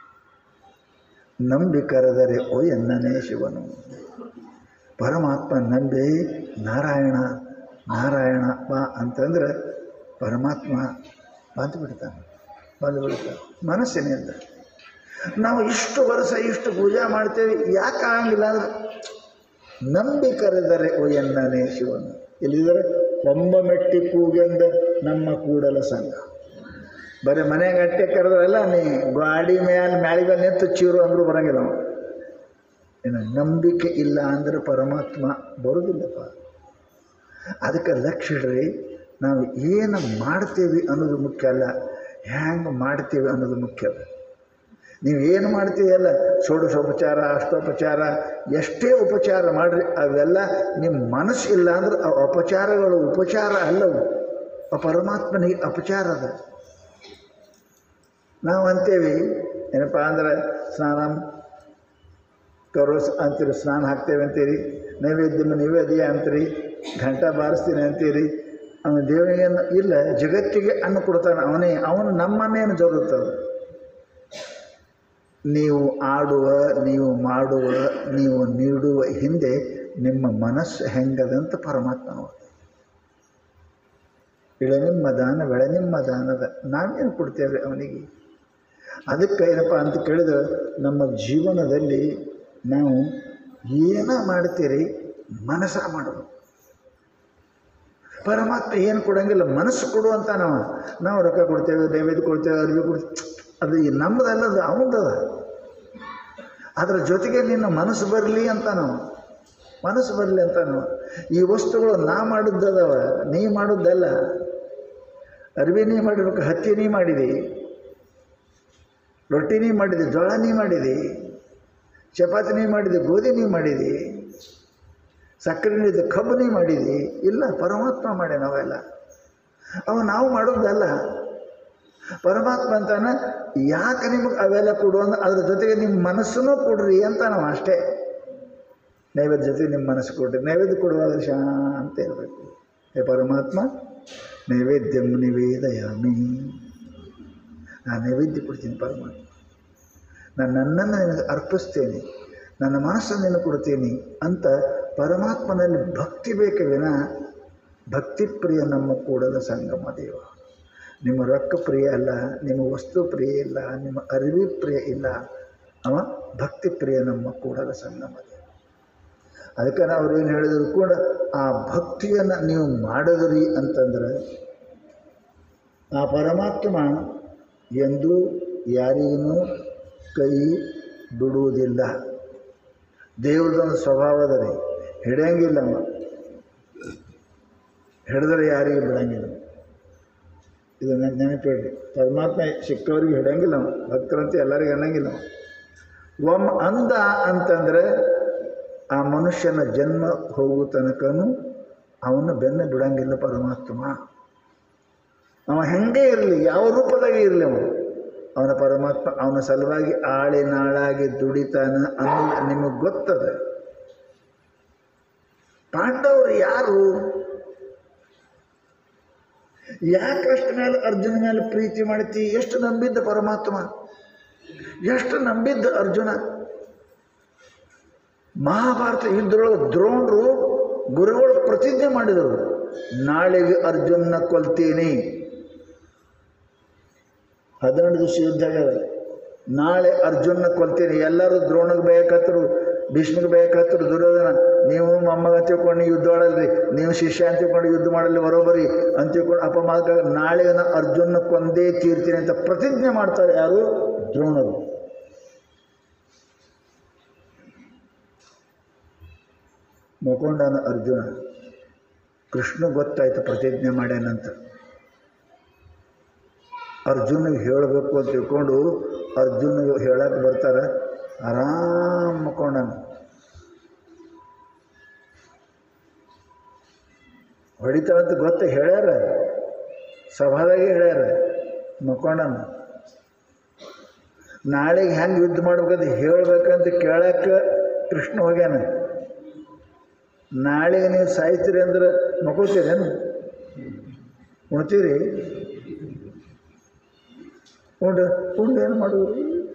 ನಂಬಿ ಕರೆದರೆ ಓ ಎನ್ನನೇ ಶಿವನು ಪರಮಾತ್ಮ ನಂಬಿ ನಾರಾಯಣ ನಾರಾಯಣ ಬಾ ಅಂತಂದ್ರೆ ಪರಮಾತ್ಮ ಬಂದುಬಿಡ್ತಾನೆ ಬಂದುಬಿಡ್ತಾನೆ ಮನಸ್ಸಿನಿಂದ ನಾವು ಇಷ್ಟು ವರ್ಷ ಇಷ್ಟು ಪೂಜೆ ಮಾಡ್ತೇವೆ ಯಾಕೆ ಆಗಂಗಿಲ್ಲ ಅಂದ್ರೆ ನಂಬಿ ಕರೆದರೆ ಓ ಎನ್ನನೇ ಶಿವನು ಇಲ್ಲಿದ್ರೆ ಕೊಂಬ ಮೆಟ್ಟಿ ಕೂಗೆಂದ ನಮ್ಮ ಕೂಡಲ ಸಂಘ ಬರೀ ಮನೆ ಗಂಟೆ ಕರೆದ್ರಲ್ಲ ನೀ ಗಾಡಿ ಮ್ಯಾಲ ಮ್ಯಾಳಿಗೆ ನಿಂತು ಚೀರು ಅಂದರೂ ಬರಂಗಿಲ್ಲ ಅವ ಇನ್ನು ನಂಬಿಕೆ ಇಲ್ಲ ಅಂದ್ರೆ ಪರಮಾತ್ಮ ಬರೋದಿಲ್ಲಪ್ಪ ಅದಕ್ಕೆ ಲಕ್ಷ್ಯ ಇಡ್ರಿ ನಾವು ಏನು ಮಾಡ್ತೇವೆ ಅನ್ನೋದು ಮುಖ್ಯ ಅಲ್ಲ ಹ್ಯಾಂಗೆ ಮಾಡ್ತೇವೆ ಅನ್ನೋದು ಮುಖ್ಯ ಅಲ್ಲ ನೀವು ಏನು ಮಾಡ್ತೀವಲ್ಲ ಷೋಡಶೋಪಚಾರ ಅಷ್ಟೋಪಚಾರ ಎಷ್ಟೇ ಉಪಚಾರ ಮಾಡಿರಿ ಅವೆಲ್ಲ ನಿಮ್ಮ ಮನಸ್ಸು ಇಲ್ಲ ಅಂದ್ರೆ ಆ ಅಪಚಾರಗಳು ಉಪಚಾರ ಅಲ್ಲವು ಆ ಪರಮಾತ್ಮನಿಗೆ ಅಪಚಾರ ಅದ ನಾವು ಅಂತೇವಿ ಏನಪ್ಪ ಅಂದ್ರೆ ಸ್ನಾನ ಕರೋಸ್ ಅಂತೀರಿ ಸ್ನಾನ ಹಾಕ್ತೇವೆ ಅಂತೀರಿ ನೈವೇದ್ಯ ನೈವೇದ್ಯ ಅಂತೀರಿ ಘಂಟ ಬಾರಿಸ್ತೀನಿ ಅಂತೀರಿ ಅವನು ದೇವರಿಗೆ ಇಲ್ಲ ಜಗತ್ತಿಗೆ ಅನ್ನ ಕೊಡ್ತಾನೆ ಅವನೇ ಅವನು ನಮ್ಮನ್ನೇನು ಜರುತ್ತದೆ ನೀವು ಆಡುವ ನೀವು ಮಾಡುವ ನೀವು ನೀಡುವ ಹಿಂದೆ ನಿಮ್ಮ ಮನಸ್ಸು ಹೆಂಗದಂತ ಪರಮಾತ್ಮ ನೋಡ್ತಾನೆ ಇಳನಿಮ್ಮ ದಾನ ಬೆಳನಿಮ್ಮ ದಾನದ ನಾವೇನು ಕೊಡ್ತೇವೆ ಅವನಿಗೆ ಅದಕ್ಕೆ ಏನಪ್ಪ ಅಂತ ಕೇಳಿದ್ರೆ ನಮ್ಮ ಜೀವನದಲ್ಲಿ ನಾವು ಏನ ಮಾಡ್ತೀರಿ ಮನಸ್ಸ ಮಾಡಬೇಕು ಪರಮಾತ್ಮ ಏನು ಕೊಡಂಗಿಲ್ಲ ಮನಸ್ಸು ಕೊಡು ಅಂತ ನಾವು ನಾವು ರೊಕ್ಕ ಕೊಡ್ತೇವೆ ನೈವೇದ್ಯ ಕೊಡ್ತೇವೆ ಅರಿವಿ ಕೊಡ್ತೇವೆ ಅದು ಈ ನಮ್ಮದಲ್ಲದು ಅವನದದ ಅದರ ಜೊತೆಗೆ ನಿನ್ನ ಮನಸ್ಸು ಬರಲಿ ಅಂತ ನಾವು ಮನಸ್ಸು ಬರಲಿ ಅಂತ ನಾವು ಈ ವಸ್ತುಗಳು ನಾ ಮಾಡಿದ್ದದವ ನೀ ಮಾಡಿದ್ದಲ್ಲ ಅರಿವಿ ನೀ ಮಾಡಿರ್ಬೇಕು ಹತ್ತಿ ನೀ ಮಾಡಿದಿ ರೊಟ್ಟಿ ನೀ ಮಾಡಿದಿ ಜೋಳ ನೀ ಮಾಡಿದಿ ಚಪಾತಿ ನೀ ಮಾಡಿದಿ ಗೋಧಿ ನೀ ಮಾಡಿದಿ ಸಕ್ಕರೆ ನೀಡಿದ ಕಬ್ಬು ನೀ ಮಾಡಿದಿ ಇಲ್ಲ ಪರಮಾತ್ಮ ಮಾಡಿ ನಾವೆಲ್ಲ ಅವ ನಾವು ಮಾಡೋದಲ್ಲ ಪರಮಾತ್ಮ ಅಂತಾನೆ ಯಾಕೆ ನಿಮಗೆ ಅವೆಲ್ಲ ಕೊಡು ಅಂದ್ರೆ ಅದ್ರ ಜೊತೆಗೆ ನಿಮ್ಮ ಮನಸ್ಸನ್ನು ಕೊಡ್ರಿ ಅಂತ ನಾವು ಅಷ್ಟೇ ನೈವೇದ್ಯ ಜೊತೆಗೆ ನಿಮ್ಮ ಮನಸ್ಸು ಕೊಡ್ರಿ ನೈವೇದ್ಯ ಕೊಡುವಾಗ ಶಾಂತ ಇರಬೇಕು ಹೇ ಪರಮಾತ್ಮ ನೈವೇದ್ಯಂ ನಿವೇದಯಾಮಿ ನಾನು ನೈವೇದ್ಯ ಕೊಡ್ತೀನಿ ಪರಮಾತ್ಮ ನಾನು ನನ್ನನ್ನು ನಿನಗೆ ಅರ್ಪಿಸ್ತೇನೆ ನನ್ನ ಮನಸ್ಸನ್ನು ನಿನಗೆ ಕೊಡ್ತೀನಿ ಅಂತ ಪರಮಾತ್ಮನಲ್ಲಿ ಭಕ್ತಿ ಬೇಕೆ ವಿನ ಭಕ್ತಿ ಪ್ರಿಯ ನಮ್ಮ ಕೂಡದ ಸಂಗಮ ದೇವ ನಿಮ್ಮ ರೊಕ್ಕ ಪ್ರಿಯ ಅಲ್ಲ ನಿಮ್ಮ ವಸ್ತು ಪ್ರಿಯ ಇಲ್ಲ ನಿಮ್ಮ ಅರಿವಿ ಪ್ರಿಯ ಇಲ್ಲ ಅವ ಭಕ್ತಿ ಪ್ರಿಯ ನಮ್ಮ ಕೂಡದ ಸಂಗಮ ದೇವ ಅದಕ್ಕೆ ಅವ್ರು ಏನು ಹೇಳಿದ್ರು ಕೂಡ ಆ ಭಕ್ತಿಯನ್ನು ನೀವು ಮಾಡಿದ್ರಿ ಅಂತಂದ್ರೆ ಆ ಪರಮಾತ್ಮ ಎಂದೂ ಯಾರಿಗೂ ಕೈ ಬಿಡುವುದಿಲ್ಲ ದೇವ್ರದೊಂದು ಸ್ವಭಾವದ ರೀ ಹಿಡಿಯಂಗಿಲ್ಲ ಅವ ಹಿಡಿದ್ರೆ ಯಾರಿಗೂ ಬಿಡಂಗಿಲ್ಲ ಇದು ನನ್ನ ನೆನಪಿಡ್ರಿ ಪರಮಾತ್ಮ ಸಿಕ್ಕವರಿಗೆ ಹಿಡಂಗಿಲ್ಲ ಅವ ಭಕ್ತರಂತೆ ಎಲ್ಲರಿಗೂ ಅನ್ನಂಗಿಲ್ಲ ಅವ ಒಮ್ಮ ಅಂದ ಅಂತಂದರೆ ಆ ಮನುಷ್ಯನ ಜನ್ಮ ಹೋಗೋ ತನಕನೂ ಅವನು ಬೆನ್ನ ಬಿಡಂಗಿಲ್ಲ ಪರಮಾತ್ಮ ಅವ ಹೆಂಗೆ ಇರಲಿ ಯಾವ ರೂಪದಾಗೆ ಇರಲಿ ಅವನು ಅವನ ಪರಮಾತ್ಮ ಅವನ ಸಲುವಾಗಿ ಆಳಿ ನಾಳಾಗಿ ದುಡಿತಾನ ಅನ್ನೋದು ನಿಮಗೆ ಗೊತ್ತದ ಪಾಂಡವರು ಯಾರು ಯಾಕೆ ಅಷ್ಟು ಮೇಲೆ ಅರ್ಜುನ ಮೇಲೆ ಪ್ರೀತಿ ಮಾಡ್ತಿ ಎಷ್ಟು ನಂಬಿದ್ದ ಪರಮಾತ್ಮ ಎಷ್ಟು ನಂಬಿದ್ದ ಅರ್ಜುನ ಮಹಾಭಾರತ ಯುದ್ಧದೊಳಗೆ ದ್ರೋಣರು ಗುರುಗಳು ಪ್ರತಿಜ್ಞೆ ಮಾಡಿದರು ನಾಳೆಗೆ ಅರ್ಜುನ ಕೊಲ್ತೀನಿ ಹದಿನೆಂಟು ದಿವಸ ಯುದ್ಧ ಆಗ್ಯದ ನಾಳೆ ಅರ್ಜುನ ಕೊಲ್ತೀನಿ ಎಲ್ಲರೂ ದ್ರೋಣಗೆ ಬೇಕತ್ತರು ಭೀಷ್ಮಿಗೆ ಬೇಕತ್ತರು ದುರ್ಯೋಧನ ನೀವು ಮೊಮ್ಮಗ ತಿಳ್ಕೊಂಡು ಯುದ್ಧ ಆಡಲ್ರಿ ನೀವು ಶಿಷ್ಯ ಅಂತ ತಿಳ್ಕೊಂಡು ಯುದ್ಧ ಮಾಡಲಿ ಬರೋಬರಿ ಅಂತ ತಿಳ್ಕೊಂಡು ಅಪಮಾದ ನಾಳೆ ನಾ ಅರ್ಜುನ ಕೊಂದೇ ತೀರ್ತೀನಿ ಅಂತ ಪ್ರತಿಜ್ಞೆ ಮಾಡ್ತಾರೆ ಯಾರು ದ್ರೋಣರು ಮುಕೊಂಡನ ಅರ್ಜುನ ಕೃಷ್ಣ ಗೊತ್ತಾಯ್ತು ಪ್ರತಿಜ್ಞೆ ಮಾಡ್ಯಾನಂತ ಅರ್ಜುನಿಗೆ ಹೇಳಬೇಕು ಅಂತ ತಿಳ್ಕೊಂಡು ಅರ್ಜುನಿಗೆ ಹೇಳಕ್ಕೆ ಬರ್ತಾರೆ ಆರಾಮ್ ಮಕ್ಕೊಂಡನ ಹೊಡಿತಾರಂತ ಗೊತ್ತ ಹೇಳ್ಯಾರ ಸಭಾದಾಗೆ ಹೇಳ್ಯಾರ ಮಕ್ಕೊಂಡನ ನಾಳೆಗೆ ಹೆಂಗೆ ಯುದ್ಧ ಮಾಡ್ಬೇಕಂತ ಹೇಳ್ಬೇಕಂತ ಕೇಳಕ್ಕೆ ಕೃಷ್ಣ ಹೋಗ್ಯಾನ ನಾಳೆಗೆ ನೀವು ಸಾಯ್ತೀರಿ ಅಂದ್ರೆ ಮಕ್ಕೋತೀರೇನು ಉಣ್ತೀರಿ ಉಂಡು ಉಂಡು ಏನು ಮಾಡೋದು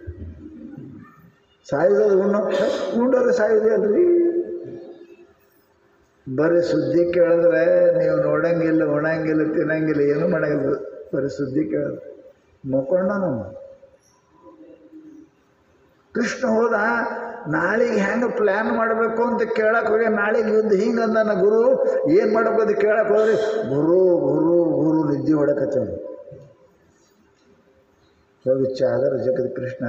ಸಾಯೋದು ಉಣ್ಣೋ ಉಂಡೋರು ಸಾಯೋದೇ ಅಲ್ರಿ ಬರೀ ಸುದ್ದಿ ಕೇಳಿದ್ರೆ ನೀವು ನೋಡಂಗಿಲ್ಲ ಉಣಂಗಿಲ್ಲ ತಿನ್ನಂಗಿಲ್ಲ ಏನೂ ಮಾಡಂಗಿಲ್ಲ ಬರೀ ಸುದ್ದಿ ಕೇಳಿದ್ರೆ ಮಕ್ಕೊಂಡ ನಾವು ಕೃಷ್ಣ ಹೋದ ನಾಳೆಗೆ ಹೆಂಗೆ ಪ್ಲ್ಯಾನ್ ಮಾಡಬೇಕು ಅಂತ ಕೇಳಕ್ಕೆ ಹೋಗಿ ನಾಳೆಗೆ ಯುದ್ಧ ಹಿಂಗೆ ಅಂದಾನ ಗುರು ಏನು ಮಾಡಬೇಕು ಅಂತ ಕೇಳಕ್ಕೆ ಹೋದ್ರಿ ಗುರು ಗುರು ಗುರು ನಿದ್ದೆ ಹೊಡಕತ್ತೇವ ಹೋಗಿ ಚಾದರ ಜಗದ್ ಕೃಷ್ಣ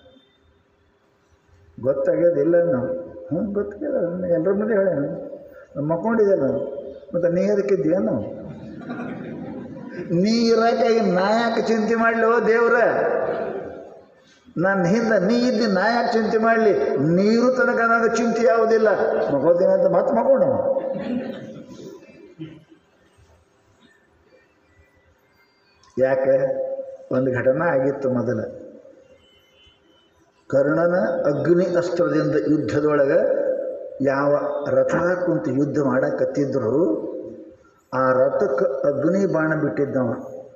ಗೊತ್ತಾಗ್ಯದಿಲ್ಲ ನಾವು ಹ್ಞೂ ಗೊತ್ತಾಗ್ಯದ ಎಲ್ಲರ ಮುಂದೆ ಹೇಳೇನು ಮಕ್ಕೊಂಡಿದ್ದೆ ನಾನು ಮತ್ತು ನೀ ಅದಕ್ಕಿದ್ದೀಯೇನು ನೀ ಇರೋಕ್ಕಾಗಿ ನಾ ಯಾಕೆ ಚಿಂತೆ ಮಾಡಲಿ ಓ ದೇವ್ರ ನನ್ನ ಹಿಂದೆ ನೀ ಇದ್ದು ನಾ ಯಾಕೆ ಚಿಂತೆ ಮಾಡಲಿ ನೀರು ತನಕ ನನಗೆ ಚಿಂತೆ ಯಾವುದಿಲ್ಲ ಮಗೋತೀನಿ ಅಂತ ಮತ್ತೆ ಮಗೊಂಡು ಯಾಕೆ ಒಂದು ಘಟನೆ ಆಗಿತ್ತು ಮೊದಲ ಕರ್ಣನ ಅಗ್ನಿ ಅಸ್ತ್ರದಿಂದ ಯುದ್ಧದೊಳಗೆ ಯಾವ ರಥ ಕುಂತು ಯುದ್ಧ ಮಾಡಕತ್ತಿದ್ರು ಆ ರಥಕ್ಕೆ ಅಗ್ನಿ ಬಾಣ ಬಿಟ್ಟಿದ್ದವ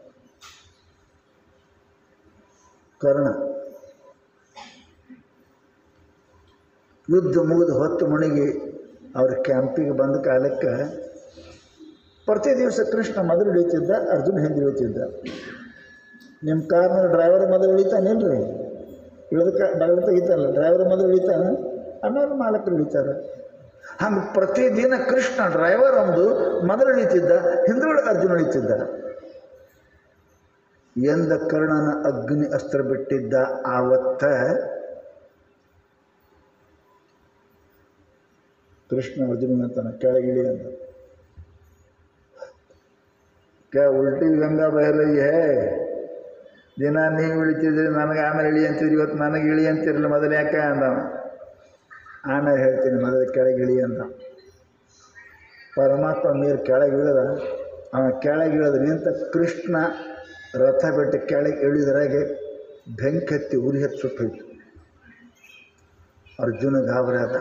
ಕರ್ಣ ಯುದ್ಧ ಮುಗಿದು ಹೊತ್ತು ಮುಣಿಗಿ ಅವ್ರ ಕ್ಯಾಂಪಿಗೆ ಬಂದ ಕಾಲಕ್ಕೆ ಪ್ರತಿ ದಿವಸ ಕೃಷ್ಣ ಮೊದಲು ಇಳಿತಿದ್ದ ಅರ್ಜುನ್ ಹಿಂದೆ ಇಳಿತಿದ್ದ ನಿಮ್ಮ ಕಾರ್ನ ಡ್ರೈವರ್ ಮೊದಲು ಇಳಿತಾನಿಲ್ರಿ ಇಳಿದಕ್ಕೆ ಡ್ರೈವರ್ ತೆಗಿತಾರಲ್ಲ ಡ್ರೈವರ್ ಮೊದಲು ಇಳಿತಾನೆ ಆಮೇಲೆ ಮಾಲಕರು ಇಳಿತಾರೆ ಹಂಗೆ ಪ್ರತಿದಿನ ಕೃಷ್ಣ ಡ್ರೈವರ್ ಒಂದು ಮೊದಲು ಇಳಿತಿದ್ದ ಹಿಂದುಗಡೆ ಅರ್ಜುನ ಇಳಿತಿದ್ದ ಎಂದ ಕರ್ಣನ ಅಗ್ನಿ ಅಸ್ತ್ರ ಬಿಟ್ಟಿದ್ದ ಆವತ್ತ ಕೃಷ್ಣ ಅರ್ಜುನ ಅಂತಾನೆ ಕೆಳಗಿಳಿ ಅಂತ ಕ್ಯಾ ಉಲ್ಟಿ ಗಂಗಾ ಬಹರೈ ಹೇ ದಿನ ನೀವು ಇಳಿತಿದ್ರಿ ನನಗೆ ಆಮೇಲೆ ಇಳಿ ಅಂತಿದ್ರಿ ಇವತ್ತು ನನಗೆ ಇಳಿ ಅಂತಿರಲಿಲ್ಲ ಮೊದಲು ಯಾಕೆ ಅಂದವ ಆಮೇಲೆ ಹೇಳ್ತೀನಿ ಮೊದಲು ಕೆಳಗೆ ಇಳಿ ಅಂತ ಪರಮಾತ್ಮ ನೀರು ಕೆಳಗೆ ಇಳಿದ ಅವ ಕೆಳಗೆ ಇಳಿದ ನಿಂತ ಕೃಷ್ಣ ರಥ ಬಿಟ್ಟು ಕೆಳಗೆ ಇಳಿದ್ರಾಗೆ ಬೆಂಕಿ ಹತ್ತಿ ಉರಿ ಹತ್ತಿ ಸುಟ್ಟೋಯ್ತು ಅರ್ಜುನ ಗಾಬರಿ ಆದ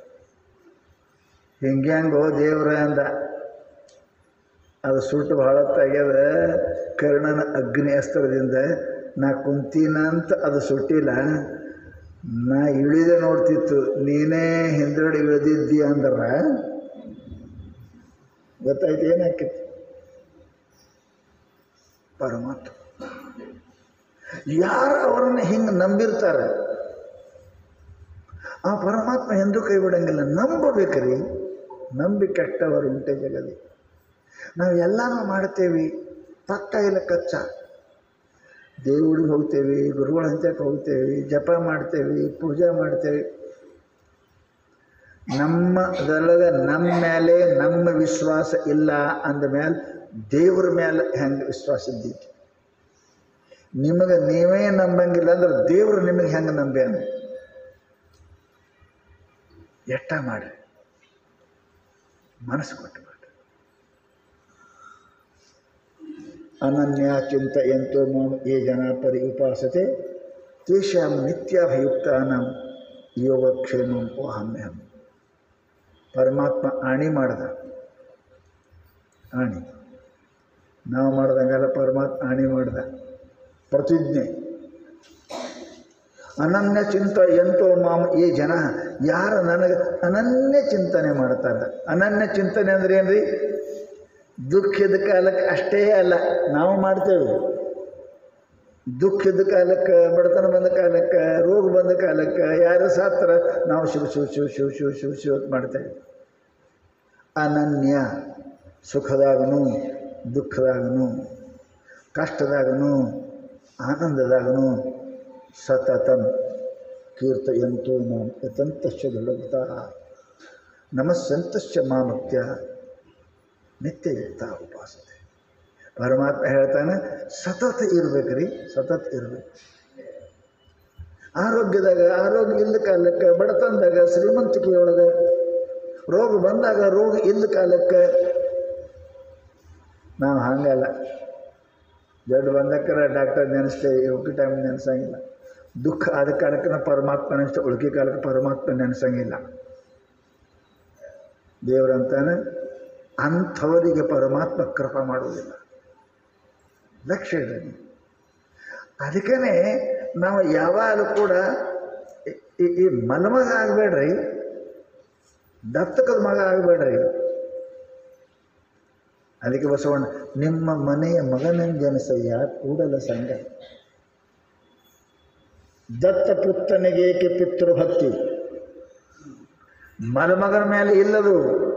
ಹಿಂಗ್ಯಾಂಗೋ ದೇವ್ರ ಅಂದ ಅದು ಸುಟ್ಟು ಭಾಳ ಹೊತ್ತಾಗ್ಯದ ಕರ್ಣನ ಅಗ್ನಿ ಅಸ್ತ್ರದಿಂದ ನಾ ಕುಂತೀನ ಅಂತ ಅದು ಸುಟ್ಟಿಲ್ಲ ನಾ ಇಳಿದೆ ನೋಡ್ತಿತ್ತು ನೀನೇ ಹಿಂದ್ಗಡೆ ಇಳಿದಿದ್ದಿ ಅಂದ್ರೆ ಗೊತ್ತಾಯ್ತು ಏನಾಕಿತ್ತು ಪರಮಾತ್ಮ ಯಾರು ಅವರನ್ನು ಹಿಂಗೆ ನಂಬಿರ್ತಾರೆ ಆ ಪರಮಾತ್ಮ ಎಂದೂ ಕೈ ಬಿಡಂಗಿಲ್ಲ ನಂಬಬೇಕ್ರಿ ನಂಬಿ ಕೆಟ್ಟವರು ಉಂಟೆ ಜಗದಿ ನಾವು ಎಲ್ಲನೂ ಮಾಡ್ತೇವೆ ಪಕ್ಕ ಇಲ್ಲ ಕಚ್ಚ ದೇವ್ರಿಗೆ ಹೋಗ್ತೇವೆ ಗುರುಗಳ ಹಂಚಕ್ಕೆ ಹೋಗ್ತೇವೆ ಜಪ ಮಾಡ್ತೇವೆ ಪೂಜೆ ಮಾಡ್ತೇವೆ ನಮ್ಮದೊಳಗೆ ನಮ್ಮ ಮೇಲೆ ನಮ್ಮ ವಿಶ್ವಾಸ ಇಲ್ಲ ಅಂದ ಮೇಲೆ ದೇವ್ರ ಮೇಲೆ ಹೆಂಗೆ ವಿಶ್ವಾಸ ಇದ್ದೀವಿ ನಿಮಗೆ ನೀವೇ ನಂಬಂಗಿಲ್ಲ ಅಂದ್ರೆ ದೇವ್ರು ನಿಮಗೆ ಹೆಂಗೆ ನಂಬ್ಯಾನ ಎಟ್ಟ ಮಾಡ್ರಿ ಮನಸ್ಸು ಕೊಟ್ಟು ಮಾಡ್ರಿ ಅನನ್ಯ ಚಿಂತೆಯಂತೋ ಮಾಂ ಯೇ ಜನ ಪರಿ ಉಪಾಸತೆ ತೇಷಾಂ ನಿತ್ಯಾಭಿಯುಕ್ತಾನಾಂ ಯೋಗಕ್ಷೇಮಂ ಓಹಮ್ಯಹಂ ಪರಮಾತ್ಮ ಆಣಿ ಮಾಡ್ದ ಆಣಿ ನಾವು ಮಾಡ್ದಂಗೆಲ್ಲ ಪರಮಾತ್ಮ ಹಾನಿ ಮಾಡ್ದ ಪ್ರತಿಜ್ಞೆ ಅನನ್ಯ ಚಿಂತ ಎಂತೋ ಮಾಮ ಈ ಜನ ಯಾರು ನನಗೆ ಅನನ್ಯ ಚಿಂತನೆ ಮಾಡ್ತಾರೆ ಅನನ್ಯ ಚಿಂತನೆ ಅಂದ್ರೆ ಏನ್ರಿ ದುಃಖದ ಕಾಲಕ್ಕೆ ಅಷ್ಟೇ ಅಲ್ಲ ನಾವು ಮಾಡ್ತೇವೆ ದುಃಖದ ಕಾಲಕ್ಕೆ ಬಡತನ ಬಂದ ಕಾಲಕ್ಕೆ ರೋಗ ಬಂದ ಕಾಲಕ್ಕೆ ಯಾರು ಸಾತ್ರ ನಾವು ಶಿವ ಶಿವ ಶಿವ ಶಿವ ಶಿವ ಶಿವ ಶಿವ ಅಂತ ಮಾಡ್ತೇವೆ ಅನನ್ಯ ಸುಖದಾಗನು ದುಃಖದಾಗನು ಕಷ್ಟದಾಗನು ಆನಂದದಾಗನು ಸತತಂ ಕೀರ್ತಯಂತೋ ಮಾಂ ಯತಂತಶ್ಚ ದೃಢಭೃತಃ ನಮಸ್ಸಂತಶ್ಚ ಮಾಮತ್ಯ ನಿತ್ಯಯುಕ್ತ ಉಪಾಸತೆ ಪರಮಾತ್ಮ ಹೇಳ್ತಾನೆ ಸತತ ಇರ್ಬೇಕ್ರಿ ಸತತ ಇರ್ಬೇಕು ಆರೋಗ್ಯದಾಗ ಆರೋಗ್ಯ ಇಲ್ಲದ ಕಾಲಕ್ಕೆ ಬಡತನದಾಗ ಶ್ರೀಮಂತಿಕೆಯೊಳಗೆ ರೋಗ ಬಂದಾಗ ರೋಗ ಇಲ್ಲದ ಕಾಲಕ್ಕೆ ನಾವು ಹಂಗಲ್ಲ ಜಡ್ ಬಂದಕ್ಕರ ಡಾಕ್ಟರ್ ನೆನೆಸ್ತೇವೆ ಉಳ್ಕಿ ಟೈಮ್ ನೆನೆಸಂಗಿಲ್ಲ ದುಃಖ ಆದ ಕಾಲಕ್ಕೆ ನಾವು ಪರಮಾತ್ಮ ನೆನೆಸ್ತೇವೆ ಉಳ್ಕಿ ಕಾಲಕ್ಕೆ ಪರಮಾತ್ಮ ನೆನೆಸಂಗಿಲ್ಲ ದೇವರಂತಾನೆ ಅಂಥವರಿಗೆ ಪರಮಾತ್ಮ ಕೃಪಾ ಮಾಡುವುದಿಲ್ಲ ಲಕ್ಷ್ಯ ಇದೆ ಅದಕ್ಕೇ ನಾವು ಯಾವಾಗಲೂ ಕೂಡ ಈ- ಈ- ಈ ಮಲಮಗ ಆಗಬೇಡ್ರಿ ದತ್ತಕದ ಮಗ ಆಗಬೇಡ್ರಿ ಅದಕ್ಕೆ ಬಸವಣ್ಣ ನಿಮ್ಮ ಮನೆಯ ಮಗನೆಂದೆನಿಸಯ್ಯ ಕೂಡಲ ಸಂಘ ದತ್ತ ಪುತ್ರನಿಗೇಕೆ ಪಿತೃಭಕ್ತಿ ಮಲಮಗನ ಮೇಲೆ ಇಲ್ಲದು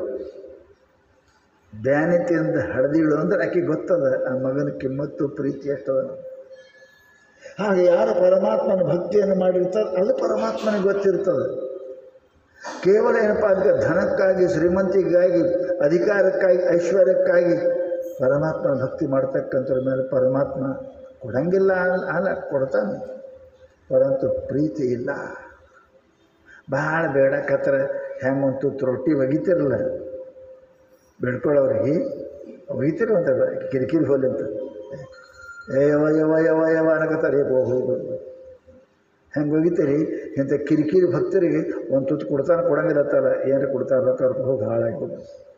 ಬ್ಯಾನಿತಿಯಿಂದ ಹಡ್ದಿಳು ಅಂದ್ರೆ ಆಕೆ ಗೊತ್ತದ ಆ ಮಗನ ಕಿಮ್ಮತ್ತು ಪ್ರೀತಿ ಎಷ್ಟದ ಹಾಗೆ ಯಾರು ಪರಮಾತ್ಮನ ಭಕ್ತಿಯನ್ನು ಮಾಡಿರ್ತಾರೆ ಅದು ಪರಮಾತ್ಮನಿಗೆ ಗೊತ್ತಿರ್ತದೆ ಕೇವಲ ಏನಪ್ಪ ಅದಕ್ಕೆ ಧನಕ್ಕಾಗಿ ಶ್ರೀಮಂತಿಗಾಗಿ ಅಧಿಕಾರಕ್ಕಾಗಿ ಐಶ್ವರ್ಯಕ್ಕಾಗಿ ಪರಮಾತ್ಮನ ಭಕ್ತಿ ಮಾಡ್ತಕ್ಕಂಥವ್ರ ಮೇಲೆ ಪರಮಾತ್ಮ ಕೊಡಂಗಿಲ್ಲ ಅಲ್ಲ- ಅಲ್ಲ ಕೊಡ್ತಾನೆ ಪರಂತು ಪ್ರೀತಿ ಇಲ್ಲ ಭಾಳ ಬೇಡಕತ್ರ ಹೆಂಗೆ ಒಂದು ತುತ್ತು ರೊಟ್ಟಿ ಒಗಿತಿರಲ್ಲ ಬೇಡ್ಕೊಳ್ಳೋರಿಗೆ ಒಗಿತಿರ ಅಂತ ಕಿರಿಕಿರಿ ಹೋಲಿ ಅಂತ ಏ ಯವ ಯವ ಯವ ಯವ ಅನ್ನಕತ್ತಾರೆ ಏ ಹೋಗಿ ಹೋಗಿ ಹೆಂಗೆ ಒಗಿತೀರಿ ಇಂಥ ಕಿರಿಕಿರಿ ಭಕ್ತರಿಗೆ ಒಂದು ತುತ್ತು ಕೊಡ್ತಾನೆ ಕೊಡಂಗಿಲ್ಲತ್ತಲ್ಲ ಏನಾರ ಕೊಡ್ತಾರೆ ರೊಕ್ಕ ರೊಕ್ಕ ಹೋಗಿ ಹಾಳಾಗ್ಬೋದು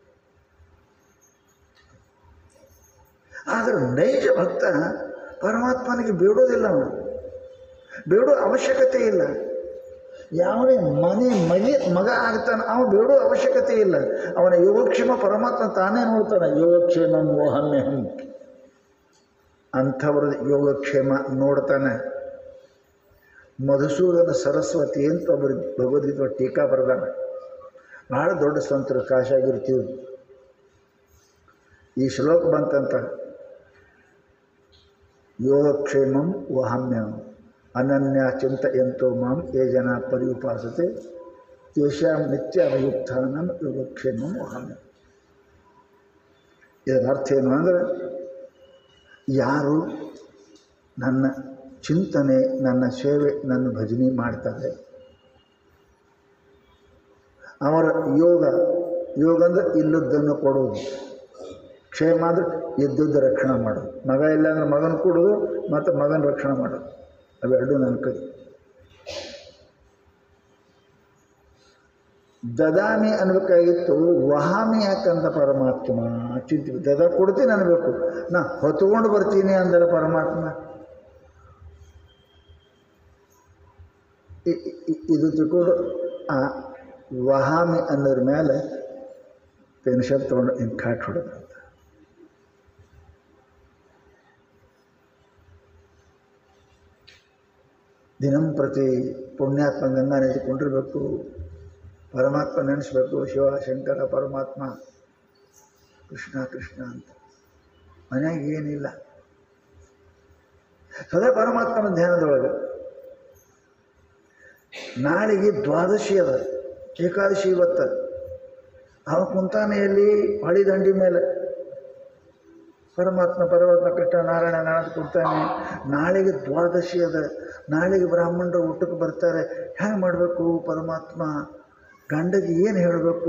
ಆದರೆ ನೈಜ ಭಕ್ತ ಪರಮಾತ್ಮನಿಗೆ ಬೇಡೋದಿಲ್ಲ ಅವನು ಬೇಡೋ ಅವಶ್ಯಕತೆ ಇಲ್ಲ ಯಾವನೇ ಮನೆ ಮನೆ ಮಗ ಆಗ್ತಾನೆ ಅವ ಬೇಡೋ ಅವಶ್ಯಕತೆ ಇಲ್ಲ ಅವನ ಯೋಗಕ್ಷೇಮ ಪರಮಾತ್ಮ ತಾನೇ ನೋಡ್ತಾನೆ ಯೋಗಕ್ಷೇಮ ಮೋಹಮ್ಯಹಂ ಅಂಥವ್ರ ಯೋಗಕ್ಷೇಮ ನೋಡ್ತಾನೆ ಮಧುಸೂದನ ಸರಸ್ವತಿ ಅಂತ ಒಬ್ಬರು ಭಗವದ್ಗೀತೆ ಟೀಕಾ ಬರೆದಾನ ಭಾಳ ದೊಡ್ಡ ಸಂತರು ಕಾಶಾಗಿರ್ತೀವಿ ಈ ಶ್ಲೋಕ ಬಂತಂತ ಯೋಗಕ್ಷೇಮಂ ವಹಾಮ್ಯಂ ಅನನ್ಯ ಚಿಂತೆಯಂತೋ ಮಾಂ ಯೇ ಜನ ಪರ್ಯುಪಾಸತೆ ತೇಷಾಂ ನಿತ್ಯ ಅನುಯುಕ್ತಾನಂ ಯೋಗಕ್ಷೇಮಂ ವಹಾಮ್ಯಂ ಇದರ ಅರ್ಥ ಏನು ಅಂದರೆ ಯಾರು ನನ್ನ ಚಿಂತನೆ ನನ್ನ ಸೇವೆ ನನ್ನ ಭಜನೆ ಮಾಡ್ತಾರೆ ಅವರ ಯೋಗ ಯೋಗ ಅಂದರೆ ಇಲ್ಲದ್ದನ್ನು ಕೊಡುವುದು ಕ್ಷೇಮ ಅಂದರೆ ಇದ್ದದ್ದು ರಕ್ಷಣೆ ಮಾಡೋದು ಮಗ ಇಲ್ಲ ಅಂದ್ರೆ ಮಗನ ಕೊಡೋದು ಮತ್ತು ಮಗನ ರಕ್ಷಣೆ ಮಾಡೋದು ಅವೆರಡು ನನ್ನ ಕೈ ದದಾಮಿ ಅನ್ಬೇಕಾಗಿತ್ತು ವಹಾಮಿ ಯಾಕಂತ ಪರಮಾತ್ಮ ಚಿಂತೆ ದದ ಕೊಡ್ತೀನಿ ಅನ್ಬೇಕು ನಾ ಹೊತ್ಕೊಂಡು ಬರ್ತೀನಿ ಅಂದರೆ ಪರಮಾತ್ಮ ಇ- ಇ- ಇದು ತಿಳ್ಕೊಂಡು ಆ ವಹಾಮಿ ಅನ್ನೋದ್ರ ಮೇಲೆ ಪೆನ್ಷನ್ ತೊಗೊಂಡು ಹಿಂಗೆ ಕಾಟ್ ಹೊಡೆದಂತ ದಿನಂಪ್ರತಿ ಪುಣ್ಯಾತ್ಮ ಗಂಗಾ ನೆನೆದುಕೊಂಡಿರ್ಬೇಕು ಪರಮಾತ್ಮ ನೆನೆಸ್ಬೇಕು ಶಿವ ಶಂಕರ ಪರಮಾತ್ಮ ಕೃಷ್ಣ ಕೃಷ್ಣ ಅಂತ ಮನ್ಯಾಗ ಏನಿಲ್ಲ ಸದಾ ಪರಮಾತ್ಮನ ಧ್ಯಾನದೊಳಗೆ ನಾಳೆಗೆ ದ್ವಾದಶಿ ಅದ ಏಕಾದಶಿ ಇವತ್ತ ಅವ ಕುಂತಾನೆ ಎಲ್ಲಿ ಹೊಳಿ ದಂಡಿ ಮೇಲೆ ಪರಮಾತ್ಮ ಪರಮಾತ್ಮ ಕೃಷ್ಣ ನಾರಾಯಣ ನಾರಾಯಣ ಕುಂತಾನೆ ನಾಳೆಗೆ ದ್ವಾದಶಿ ಅದ ನಾಳೆಗೆ ಬ್ರಾಹ್ಮಣರು ಊಟಕ್ಕೆ ಬರ್ತಾರೆ ಹೆಂಗೆ ಮಾಡಬೇಕು ಪರಮಾತ್ಮ ಗಂಡಗೆ ಏನು ಹೇಳಬೇಕು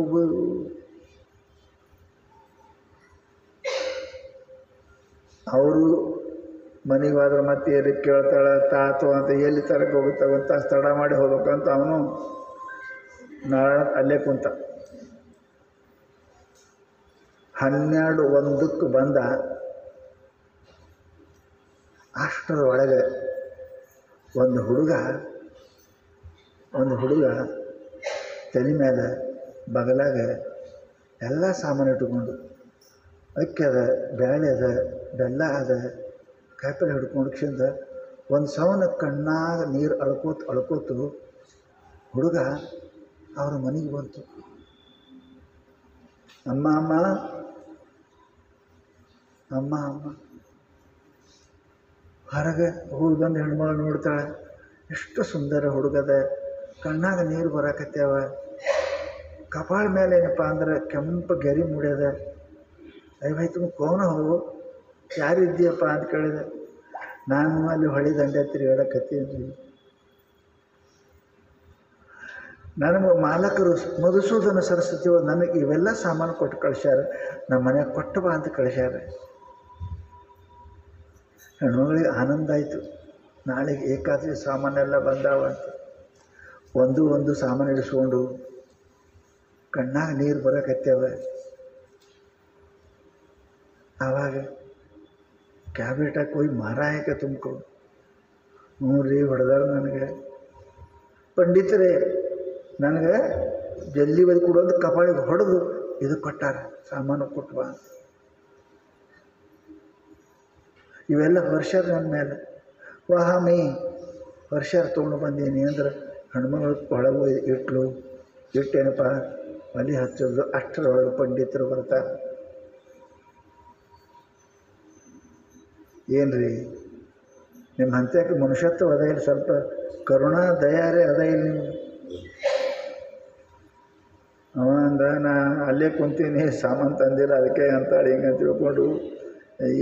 ಅವರು ಮನೆಗೆ ಹೋದ್ರೆ ಮತ್ತೆ ಎಲ್ಲಿ ಕೇಳ್ತಾಳೆ ತಾತು ಅಂತ ಎಲ್ಲಿ ತರಕ್ಕೆ ಹೋಗುತ್ತೆ ಅಂತ ತಡ ಮಾಡಿ ಹೋಗ್ಬೇಕಂತ ಅವನು ನಾರಾಯಣ ಅಲ್ಲೇ ಕುಂತ ಹನ್ನೆರಡು ಒಂದಕ್ಕೆ ಬಂದ ಅಷ್ಟರ ಒಳಗೆ ಒಂದು ಹುಡುಗ ಒಂದು ಹುಡುಗ ತಲೆ ಮೇಲೆ ಬಗಲಾಗ ಎಲ್ಲ ಸಾಮಾನು ಇಟ್ಕೊಂಡು ಅಕ್ಕಿ ಅದ ಬ್ಯಾಳೆ ಅದ ಬೆಲ್ಲ ಅದ ಕಾಯಿಪಲ್ಲೆ ಹಿಡ್ಕೊಂಡು ಕ್ಷಿಂದ ಒಂದು ಸವನ ಕಣ್ಣಾಗ ನೀರು ಅಳ್ಕೋತ ಅಳ್ಕೋತು ಹುಡುಗ ಅವ್ರ ಮನೆಗೆ ಬಂತು ಅಮ್ಮ ಅಮ್ಮ ಅಮ್ಮ ಅಮ್ಮ ಹೊರಗೆ ಹೋಗಿ ಬಂದು ಹೆಣ್ಮಗಳು ನೋಡ್ತಾಳೆ ಎಷ್ಟು ಸುಂದರ ಹುಡುಗದ ಕಣ್ಣಾಗ ನೀರು ಬರಾಕತ್ಯಾವ ಕಪಾಳ ಮೇಲೆ ಏನಪ್ಪ ಅಂದ್ರೆ ಕೆಂಪು ಗೆರಿ ಮುಡ್ಯದ ಅಯ್ಯ ತುಂಬ ಕೋನ ಹೋಗು ಯಾರಿದ್ದೀಯಪ್ಪ ಅಂತ ಕೇಳಿದೆ ನಾನು ಅಲ್ಲಿ ಹೊಳಿ ದಂಡೆ ತಿರುಗಾಡಕತ್ತೀನಿ ನನಗೆ ಮಾಲಕರು ಮಧುಸೂದನ ಸರಸ್ವತಿ ಅವ್ರು ನನಗೆ ಇವೆಲ್ಲ ಸಾಮಾನು ಕೊಟ್ಟು ಕಳಿಸ್ಯಾರ ನಮ್ಮ ಮನೆಗೆ ಕೊಟ್ಟು ಬಾ ಅಂತ ಕಳಿಸ್ಯಾರ ಹೆಣ್ಮಗಳಿಗೆ ಆನಂದ ಆಯಿತು ನಾಳೆಗೆ ಏಕಾದಶಿ ಸಾಮಾನೆಲ್ಲ ಬಂದಾವ ಅಂತ ಒಂದು ಒಂದು ಸಾಮಾನು ಇಡಿಸ್ಕೊಂಡು ಕಣ್ಣಾಗ ನೀರು ಬರೋಕತ್ಯಾವ ಆವಾಗ ಕ್ಯಾಬಿನೆಟಾಗಿ ಹೋಗಿ ಮಾರಾಯಕ್ಕೆ ತುಂಬ್ಕೊಂಡು ಹ್ಞೂ ರೀ ಹೊಡೆದಾರ ನನಗೆ ಪಂಡಿತರೇ ನನಗೆ ಜಲ್ದಿ ಬದಿ ಕೊಡೋದು ಕಪಾಳಿಗೆ ಹೊಡೆದು ಇದು ಕೊಟ್ಟಾರ ಸಾಮಾನು ಕೊಟ್ವಾ ಅಂತ ಇವೆಲ್ಲ ವರ್ಷದ ನನ್ನ ಮೇಲೆ ವಾಹಾಮಿ ವರ್ಷ ತೊಗೊಂಡು ಬಂದೀನಿ ಅಂದ್ರೆ ಹೆಣ್ಮಗಳು ಒಳಗೆ ಇಟ್ಲು ಇಟ್ಟೇನಪ್ಪ ಒಲೆ ಹಚ್ಚೋದು ಅಷ್ಟರೊಳಗೆ ಪಂಡಿತರು ಬರ್ತಾರೆ ಏನು ರೀ ನಿಮ್ಮ ಹಂತಕ್ಕೆ ಮನುಷ್ಯತ್ವ ಅದ ಇಲ್ಲ ಸ್ವಲ್ಪ ಕರುಣಾ ದಯಾರೇ ಅದ ಇಲ್ಲ ನೀವು ಅವ ಅಂದ ನಾ ಅಲ್ಲೇ ಕುಂತೀನಿ ಸಾಮಾನು ತಂದಿಲ್ಲ ಅದಕ್ಕೆ ಅಂತಾಳೆ ಹಿಂಗೆ ಅಂತ ತಿಳ್ಕೊಂಡು ಈ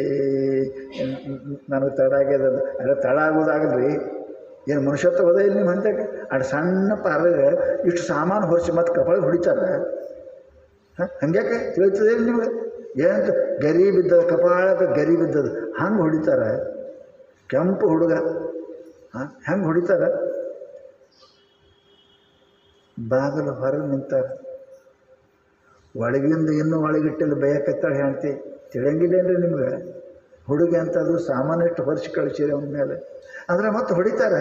ನನಗೆ ತಡ ಆಗ್ಯದ ಅಲ್ಲ ತಡ ಆಗೋದಾಗಲ್ರಿ ಏನು ಮನುಷ್ಯತ್ವ ಅದ ಇಲ್ಲ ನಿಮ್ಮ ಹಂತಕ್ಕೆ ಅಡ್ ಸಣ್ಣ ಪಾರ್ಗೆ ಇಷ್ಟು ಸಾಮಾನು ಹೊರಿಸಿ ಮತ್ತು ಕಪಾಳಿಗೆ ಹೊಡಿತಾರೆ ಹಾಂ ಹಂಗ್ಯಾಕೆ ತಿಳಿತದೆ ನಿಮಗೆ ಏನಂತ ಗರಿ ಬಿದ್ದದ ಕಪಾಳಕ್ಕೆ ಗರಿ ಬಿದ್ದದ ಹಂಗೆ ಹೊಡಿತಾರೆ ಕೆಂಪು ಹುಡುಗ ಹಾಂ ಹೆಂಗೆ ಹೊಡಿತಾರೆ ಬಾಗಿಲು ಹೊರಗೆ ನಿಂತಾರೆ ಒಳಗಿಂದ ಇನ್ನೂ ಒಳಗಿಟ್ಟಲ್ಲಿ ಬೇಯಕತ್ತಾಳೆ ಹೆಣ್ತಿ ತಿಳಿಯಂಗಿಲ್ಲೇನ್ರಿ ನಿಮ್ಗೆ ಹುಡುಗಿ ಅಂತ ಅದು ಸಾಮಾನ್ಯಷ್ಟು ಹೊರಿಸಿ ಕಳಿಸಿರಿ ಅವನ ಮೇಲೆ ಆದರೆ ಮತ್ತೆ ಹೊಡಿತಾರೆ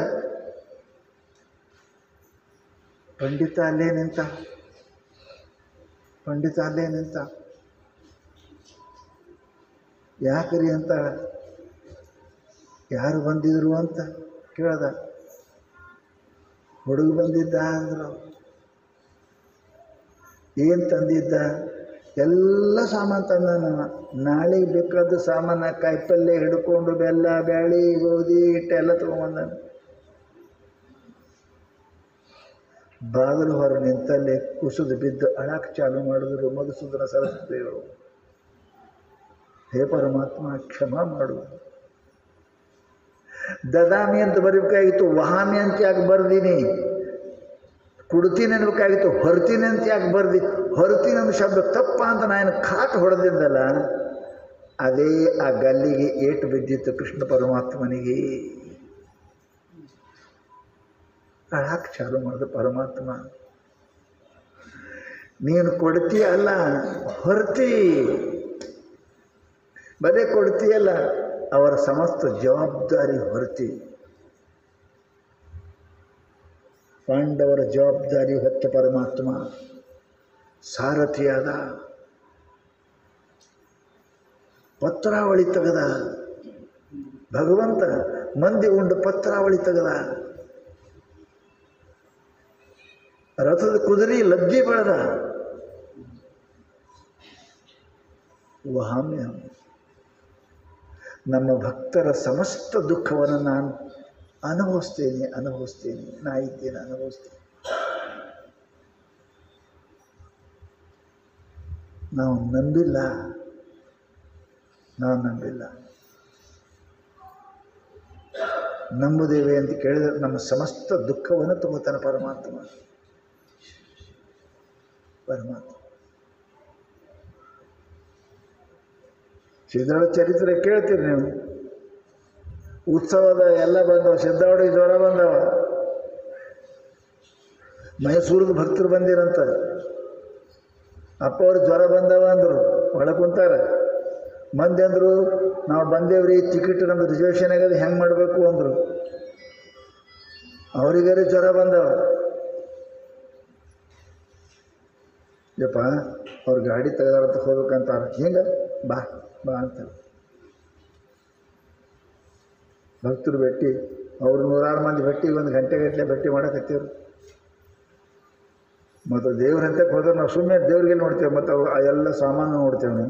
ಪಂಡಿತ ಅಲ್ಲೇ ನಿಂತ ಪಂಡಿತ ಅಲ್ಲೇ ನಿಂತ ಯಾಕ್ರಿ ಅಂತ ಯಾರು ಬಂದಿದ್ರು ಅಂತ ಕೇಳ್ದ ಹುಡುಗ ಬಂದಿದ್ದ ಅಂದ್ರು ಏನು ತಂದಿದ್ದ ಎಲ್ಲ ಸಾಮಾನು ತಂದ ನಾನು ನಾಳೆಗೆ ಬೇಕಾದ ಸಾಮಾನ ಕಾಯಿಪಲ್ಲೆ ಹಿಡ್ಕೊಂಡು ಬೆಲ್ಲ ಬ್ಯಾಳಿ ಗೋಧಿ ಹಿಟ್ಟೆಲ್ಲ ತೊಗೊಂಬಂದ ಬಾಗಿಲು ಹೊರ ನಿಂತಲ್ಲೇ ಕುಸಿದು ಬಿದ್ದು ಅಳಕ್ಕೆ ಚಾಲು ಮಾಡಿದ್ರು ಮಧುಸೂದನ ಸರಸ್ವತಿಗಳು ಹೇ ಪರಮಾತ್ಮ ಕ್ಷಮ ಮಾಡು ದದಾಮಿ ಅಂತ ಬರಬೇಕಾಗಿತ್ತು ವಹಾಮಿ ಅಂತ ಯಾಕೆ ಬರ್ದೀನಿ ಕುಡ್ತೀನಿ ಅನ್ಬೇಕಾಗಿತ್ತು ಹೊರ್ತೀನಿ ಅಂತ ಯಾಕೆ ಬರ್ದಿ ಹೊರ್ತೀನಿ ಅನ್ನೋ ಶಬ್ದ ತಪ್ಪ ಅಂತ ನಾನು ಕಾಟ್ ಹೊಡೆದಿದ್ದಲ್ಲ ಅದೇ ಆ ಗಲ್ಲಿಗೆ ಏಟು ಬಿದ್ದಿತ್ತು ಕೃಷ್ಣ ಪರಮಾತ್ಮನಿಗೆ ಅಳಕ್ಕೆ ಚಾಲು ಮಾಡಿದ ಪರಮಾತ್ಮ ನೀನು ಕೊಡ್ತೀಯ ಅಲ್ಲ ಹೊರ್ತಿ ಬರೀ ಕೊಡ್ತೀಯಲ್ಲ ಅವರ ಸಮಸ್ತ ಜವಾಬ್ದಾರಿ ಹೊರತಿ ಪಾಂಡವರ ಜವಾಬ್ದಾರಿ ಹೊತ್ತ ಪರಮಾತ್ಮ ಸಾರಥಿಯಾದ ಪತ್ರಾವಳಿ ತೆಗೆದ ಭಗವಂತ ಮಂದಿ ಉಂಡು ಪತ್ರಾವಳಿ ತೆಗೆದ ರಥದ ಕುದುರೆ ಲದ್ದಿ ಬೆಳೆದ ವಹಾಮ್ಯ ನಮ್ಮ ಭಕ್ತರ ಸಮಸ್ತ ದುಃಖವನ್ನು ನಾನು ಅನುಭವಿಸ್ತೇನೆ ಅನುಭವಿಸ್ತೇನೆ ನಾ ಇದ್ದೇನೆ ಅನುಭವಿಸ್ತೇನೆ ನಾವು ನಂಬಿಲ್ಲ ನಾವು ನಂಬಿಲ್ಲ ನಂಬುದೇವೆ ಅಂತ ಕೇಳಿದ್ರೆ ನಮ್ಮ ಸಮಸ್ತ ದುಃಖವನ್ನು ತುಂಬುತ್ತಾನೆ ಪರಮಾತ್ಮ ಪರಮಾತ್ಮ ಸಿದ್ಧಾಳ ಚರಿತ್ರೆ ಕೇಳ್ತೀರಿ ನೀವು ಉತ್ಸವದ ಎಲ್ಲ ಬಂದವ ಸಿದ್ಧಾವಳಿಗೆ ಜ್ವರ ಬಂದವ ಮೈಸೂರದ ಭಕ್ತರು ಬಂದಿರಂತ ಅಪ್ಪ ಅವ್ರಿಗೆ ಜ್ವರ ಬಂದವ ಅಂದರು ಒಳ ಕುಂತಾರ ಮಂದಿ ಅಂದರು ನಾವು ಬಂದೇವ್ರಿ ಟಿಕೆಟ್ ನಮ್ದು ರಿಸರ್ವೇಷನ್ ಆಗ್ಯದ ಹೆಂಗೆ ಮಾಡಬೇಕು ಅಂದರು ಅವರಿಗಾರಿ ಜ್ವರ ಬಂದವ ಯಪ್ಪ ಅವ್ರ ಗಾಡಿ ತೆಗೆದಾರಂತ ಹೋಗ್ಬೇಕಂತಾರ ಹಿಂಗೆ ಬಾ ಬಾ ಅಂತಾರೆ ಭಕ್ತರು ಭೇಟಿ ಅವ್ರು ನೂರಾರು ಮಂದಿ ಭೇಟಿ ಒಂದು ಗಂಟೆಗಟ್ಟಲೆ ಭೇಟಿ ಮಾಡಕತ್ತೀವ್ರು ಮತ್ತು ದೇವ್ರ ಹಂತಕ್ಕೆ ಹೋದ್ರೆ ನಾವು ಸುಮ್ಮನೆ ದೇವ್ರಿಗೆ ನೋಡ್ತೇವೆ ಮತ್ತು ಅವು ಆ ಎಲ್ಲ ಸಾಮಾನು ನೋಡ್ತೇವೆ ನಾವು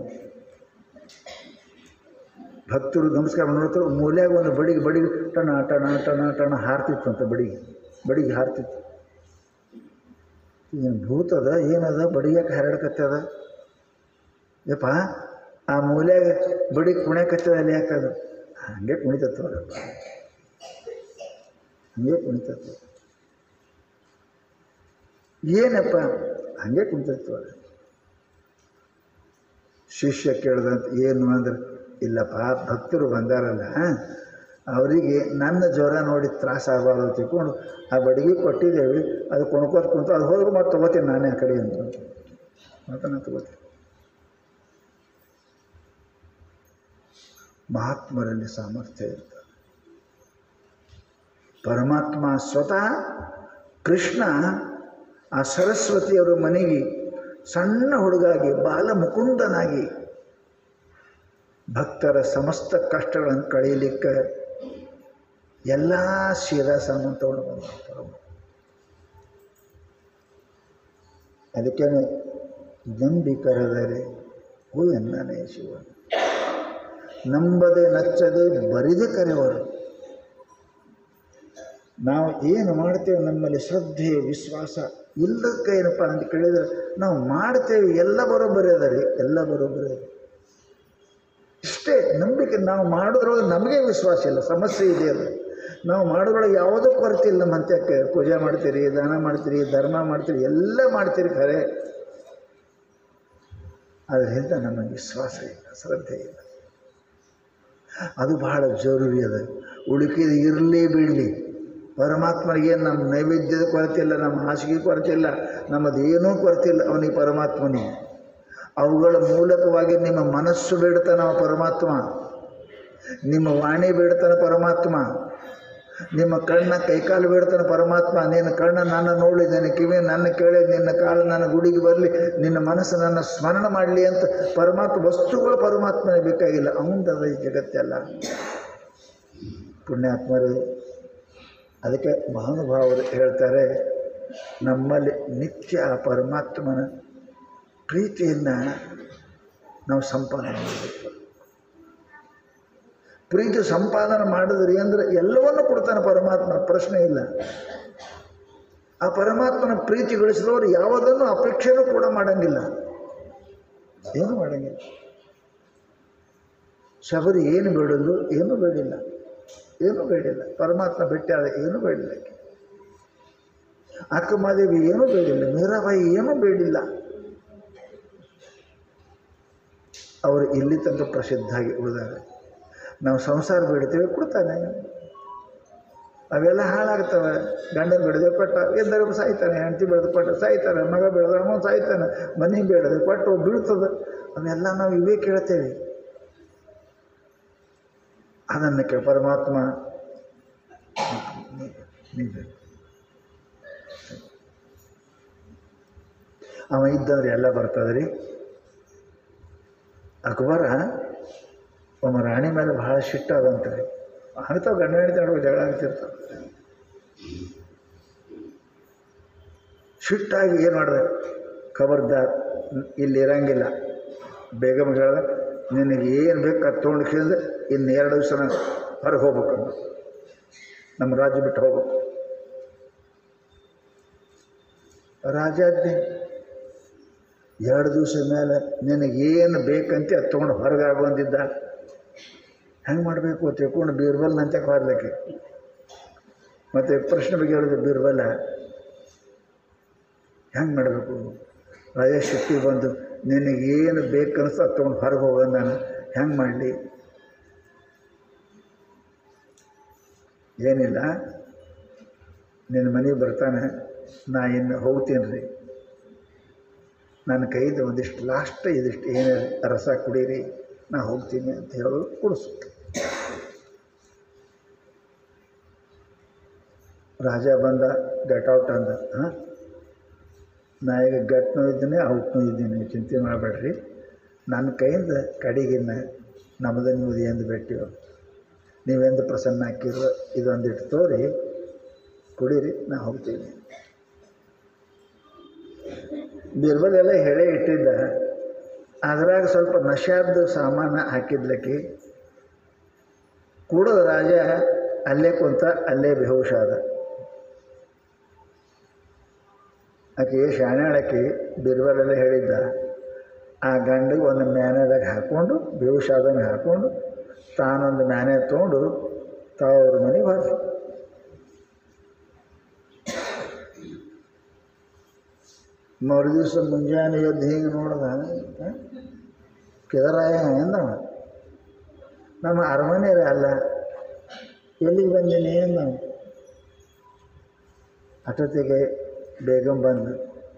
ಭಕ್ತರು ನಮಸ್ಕಾರ ನೋಡ್ತಾರೆ ಮೂಲ್ಯಾಗ ಒಂದು ಬಡಿಗೆ ಬಡಿಗೆ ಟಣ ಟಣ ಟಣ ಟಣ ಹಾರ್ತಿತ್ತು ಅಂತ ಬಡಿಗೆ ಬಡಿಗೆ ಹಾರ್ತಿತ್ತು ಏನು ಭೂತದ ಏನದ ಬಡಿಯಕ್ಕೆ ಹರಡಕತ್ತದ ಯಪ್ಪ ಆ ಮೂಲ್ಯಾಗ ಬಡಿ ಕುಣ್ಯಾಕತ್ತದ ಅಲ್ಲಿ ಯಾಕದು ಹಂಗೆ ಕುಣಿತತ್ತವ್ರಪ್ಪ ಹಂಗೆ ಕುಣಿತತ್ವ ಏನಪ್ಪ ಹಂಗೆ ಕುಣಿತತ್ವ ಶಿಷ್ಯ ಕೇಳ್ದಂತ ಏನು ಅಂದ್ರೆ ಇಲ್ಲಪ್ಪ ಭಕ್ತರು ಬಂದಾರಲ್ಲ ಅವರಿಗೆ ನನ್ನ ಜ್ವರ ನೋಡಿ ತ್ರಾಸ ಆಗಬಾರ್ದು ತಿಳ್ಕೊಂಡು ಆ ಬಡಿಗೆ ಕೊಟ್ಟಿದ್ದೇವೆ ಅದು ಕೊಣ್ಕೋತ ಕುಂತು ಅದು ಹೋದ್ರೆ ಮತ್ತೆ ತೊಗೋತೀನಿ ನಾನೇ ಆ ಕಡೆ ಅಂತ ಮತ್ತೆ ನಾನು ತಗೋತೀನಿ ಮಹಾತ್ಮರಲ್ಲಿ ಸಾಮರ್ಥ್ಯ ಇರ್ತದೆ ಪರಮಾತ್ಮ ಸ್ವತಃ ಕೃಷ್ಣ ಆ ಸರಸ್ವತಿಯವರ ಮನೆಗೆ ಸಣ್ಣ ಹುಡುಗಾಗಿ ಬಾಲ ಮುಕುಂದನಾಗಿ ಭಕ್ತರ ಸಮಸ್ತ ಕಷ್ಟಗಳನ್ನು ಕಳೆಯಲಿಕ್ಕೆ ಎಲ್ಲ ಶಿರ ಸಾಮಾನು ತಗೊಂಡು ಬಂದ ಪರಮ ಅದಕ್ಕೇನೆ ನಂಬಿ ಕರೆದರೆ ಹೂ ಎನ್ನನೇ ಶಿವ ನಂಬದೆ ನಚ್ಚದೆ ಬರಿದೆ ಕರೆವರು ನಾವು ಏನು ಮಾಡ್ತೇವೆ ನಮ್ಮಲ್ಲಿ ಶ್ರದ್ಧೆ ವಿಶ್ವಾಸ ಇಲ್ಲದಕ್ಕೆ ಏನಪ್ಪ ಅಂತ ಕೇಳಿದ್ರೆ ನಾವು ಮಾಡ್ತೇವೆ ಎಲ್ಲ ಬರೋಬ್ಬರಿ ಅದ ರೀ ಎಲ್ಲ ಬರೋಬ್ಬರಿ ಅದ ಇಷ್ಟೇ ನಂಬಿಕೆ ನಾವು ಮಾಡೋದ್ರೊಳಗೆ ನಮಗೆ ವಿಶ್ವಾಸ ಇಲ್ಲ ಸಮಸ್ಯೆ ಇದೆ ಅದು ನಾವು ಮಾಡೋದ್ರೊಳಗೆ ಯಾವುದೂ ಕೊರತೆ ಇಲ್ಲ ನಮ್ಮ ಹಂತಕ್ಕೆ ಪೂಜೆ ಮಾಡ್ತೀರಿ ದಾನ ಮಾಡ್ತೀರಿ ಧರ್ಮ ಮಾಡ್ತೀರಿ ಎಲ್ಲ ಮಾಡ್ತೀರಿ ಖರೆ ಅದರಿಂದ ನಮಗೆ ವಿಶ್ವಾಸ ಇಲ್ಲ ಶ್ರದ್ಧೆ ಇಲ್ಲ ಅದು ಬಹಳ ಜರೂರಿ ಅದ ಉಳುಕಿದ ಇರಲಿ ಬಿಡಲಿ ಪರಮಾತ್ಮನಿಗೆ ನಮ್ಮ ನೈವೇದ್ಯದ ಕೊರತೆ ಇಲ್ಲ ನಮ್ಮ ಹಾಸಿಗೆ ಕೊರತೆ ಇಲ್ಲ ನಮ್ಮದು ಏನೂ ಕೊರತೆ ಇಲ್ಲ ಅವನಿಗೆ ಪರಮಾತ್ಮನಿಗೆ ಅವುಗಳ ಮೂಲಕವಾಗಿ ನಿಮ್ಮ ಮನಸ್ಸು ಬೇಡ್ತಾನ ಅವ ಪರಮಾತ್ಮ ನಿಮ್ಮ ವಾಣಿ ಬೇಡ್ತಾನ ಪರಮಾತ್ಮ ನಿಮ್ಮ ಕಣ್ಣ ಕೈಕಾಲು ಬೇಡ್ತಾನೆ ಪರಮಾತ್ಮ ನಿನ್ನ ಕಣ್ಣ ನನ್ನ ನೋಡಿ ನಿನ್ನ ಕಿವಿ ನನ್ನ ಕೇಳಿ ನಿನ್ನ ಕಾಲು ನನ್ನ ಗುಡಿಗೆ ಬರಲಿ ನಿನ್ನ ಮನಸ್ಸು ನನ್ನ ಸ್ಮರಣ ಮಾಡಲಿ ಅಂತ ಪರಮಾತ್ಮ ವಸ್ತುಗಳು ಪರಮಾತ್ಮನೇ ಬೇಕಾಗಿಲ್ಲ ಅವಂದದ ಈ ಜಗತ್ತೆಲ್ಲ ಪುಣ್ಯಾತ್ಮರು ಅದಕ್ಕೆ ಮಹಾನುಭಾವರು ಹೇಳ್ತಾರೆ ನಮ್ಮಲ್ಲಿ ನಿತ್ಯ ಆ ಪರಮಾತ್ಮನ ಪ್ರೀತಿಯನ್ನು ನಾವು ಸಂಪಾದನೆ ಮಾಡಬೇಕು ಪ್ರೀತಿ ಸಂಪಾದನೆ ಮಾಡಿದ್ರಿ ಅಂದರೆ ಎಲ್ಲವನ್ನೂ ಕೊಡ್ತಾನೆ ಪರಮಾತ್ಮ ಪ್ರಶ್ನೆ ಇಲ್ಲ ಆ ಪರಮಾತ್ಮನ ಪ್ರೀತಿ ಗಳಿಸಿದವರು ಯಾವುದನ್ನು ಅಪೇಕ್ಷೆನೂ ಕೂಡ ಮಾಡಂಗಿಲ್ಲ ಏನು ಮಾಡಂಗಿಲ್ಲ ಶಬರಿ ಏನು ಬೇಡಲು ಏನೂ ಬೇಡಿಲ್ಲ ಏನೂ ಬೇಡಿಲ್ಲ ಪರಮಾತ್ಮ ಬಿಟ್ಟಾಳ ಏನೂ ಬೇಡಿಲ್ಲ ಆಕೆ. ಅಕ್ಕಮಾದೇವಿ ಏನೂ ಬೇಡಿಲ್ಲ ಮೀರಾಬಾಯಿ ಏನೂ ಬೇಡಿಲ್ಲ ಅವರು ಇಲ್ಲಿ ತನಕ ಪ್ರಸಿದ್ಧಾಗಿ ಉಳಿದಾರೆ ನಾವು ಸಂಸಾರ ಬೇಡ್ತೇವೆ ಕೊಡ್ತಾನೆ ಅವೆಲ್ಲ ಹಾಳಾಗ್ತವೆ ಗಂಡನ ಬೆಳೆದ ಕೊಟ್ಟ ಎದ್ದರೆ ಸಾಯ್ತಾನೆ ಹೆಂಡತಿ ಬೆಳೆದು ಕೊಟ್ಟ ಸಾಯ್ತಾನೆ ಮಗ ಬೆಳೆದ ಅವನು ಸಾಯ್ತಾನೆ ಮನೆ ಬೆಳೆದು ಕೊಟ್ಟು ಬೀಳ್ತದೆ ಅವೆಲ್ಲ ನಾವು ಇವೇ ಕೇಳ್ತೇವೆ ಅದನ್ನು ಕೆ ಪರಮಾತ್ಮ ನೀವೇ ಅವ ಇದ್ದಂದ್ರೆ ಎಲ್ಲ ಬರ್ತದೆ ರೀ ಅಕ್ಬರ ಒಮ್ಮ ರಾಣಿ ಮೇಲೆ ಬಹಳ ಸಿಟ್ಟಾದಂತೆ ರೀ ಆಗ್ತಾವೆ ಗಂಡ ಹೆಂಡತಿ ನಡುವೆ ಜಗಳ ಆಗ್ತಿರ್ತಾವೆ ಸಿಟ್ಟಾಗಿ ಏನು ಮಾಡಿದೆ ಖಬರ್ದಾರ್ ಇಲ್ಲಿ ಇರಂಗಿಲ್ಲ ಬೇಗಮ್ ಹೇಳ್ದೆ ನಿನಗೆ ಏನು ಬೇಕು ಅದು ತೊಗೊಂಡು ಕೇಳಿದೆ ಇನ್ನು ಎರಡು ದಿವಸ ನಾನು ಹೊರಗೆ ಹೋಗ್ಬೇಕು ಅಂದ. ನಮ್ಮ ರಾಜ್ಯ ಬಿಟ್ಟು ಹೋಗ್ಬೇಕು ರಾಜಾಜ್ಞೆ ಎರಡು ದಿವಸದ ಮೇಲೆ ನಿನಗೇನು ಬೇಕಂತ ಅದು ತೊಗೊಂಡು ಹೊರಗೆ ಆಗುವಂದಿದ್ದ ಹೆಂಗೆ ಮಾಡಬೇಕು ತಿಳ್ಕೊಂಡು ಬೀರ್ಬಲ್ನಂತೆ ಹಾರ್ಲಿಕ್ಕೆ ಮತ್ತು ಪ್ರಶ್ನೆ ಬಗ್ಗೆ ಹೇಳಿದೆ ಬೀರ್ಬಲ ಹೆಂಗೆ ಮಾಡಬೇಕು ರಾಜ ಶಕ್ತಿ ಬಂದು ನಿನಗೇನು ಬೇಕನ್ನಿಸ್ತು ಅದು ತೊಗೊಂಡು ಹೊರಗೆ ಹೋಗೋದು ನಾನು ಹೆಂಗೆ ಮಾಡಲಿ ಏನಿಲ್ಲ ನಿನ್ನ ಮನೆಗೆ ಬರ್ತಾನೆ ನಾ ಇನ್ನು ಹೋಗ್ತೀನಿ ರೀ ನನ್ನ ಕೈದು ಒಂದಿಷ್ಟು ಲಾಸ್ಟ್ ಇದಿಷ್ಟು ಏನೇ ರಸ ಕುಡೀರಿ ನಾ ಹೋಗ್ತೀನಿ ಅಂತ ಹೇಳೋದು ಕೊಡಿಸು ರಾಜ ಬಂದ ಗೆಟ್ ಔಟ್ ಅಂದ ಹಾಂ ನಾ ಈಗ ಗಟ್ನೂ ಇದ್ದೀನಿ ಔಟ್ನೂ ಇದ್ದೀನಿ ಚಿಂತೆ ಮಾಡಬೇಡ್ರಿ ನನ್ನ ಕೈಯಿಂದ ಕಡೆಗಿನ್ನ ನಮ್ಮದು ನಿಮ್ಮದು ಎಂದು ಭೇಟಿಯೋ ನೀವೆಂದು ಪ್ರಸನ್ನ ಹಾಕಿರೋ ಇದೊಂದಿಟ್ಟು ತೋರಿ ಕುಡೀರಿ ನಾ ಹೋಗ್ತೀನಿ ಬಿರ್ಬಲ್ ಎಲ್ಲ ಹೇಳೇ ಇಟ್ಟಿದ್ದ ಅದ್ರಾಗ ಸ್ವಲ್ಪ ನಶಾದ ಸಾಮಾನು ಹಾಕಿದ್ಲಕ್ಕಿ ಕೂಡೋದು ರಾಜ ಅಲ್ಲೇ ಕುಂತ ಅಲ್ಲೇ ಬೇಹುಷ ಆದ ಆಕೆ ಶಾಣಾಳಕಿ ಬಿರ್ಬಲೆಲ್ಲ ಹೇಳಿದ್ದ ಆ ಗಂಡಿಗೆ ಒಂದು ಮ್ಯಾನೆದಾಗ ಹಾಕ್ಕೊಂಡು ಬೇಹುಷಾದಂಗೆ ಹಾಕ್ಕೊಂಡು ತಾನೊಂದು ಮ್ಯಾನೆ ತೊಗೊಂಡು ತಾವ್ರ ಮನೆಗೆ ಹೋದ ಮರು ದಿವಸ ಮುಂಜಾನೆ ಎದ್ದು ಹೀಗೆ ನೋಡ್ದ ಕೆದರಾಯ ಎಂದವ ನಮ್ಮ ಅರಮನೆ ಅಲ್ಲ ಎಲ್ಲಿಗೆ ಬಂದೀನಿ ಎಂದ ಅಟೊತ್ತಿಗೆ ಬೇಗಂ ಬಂದು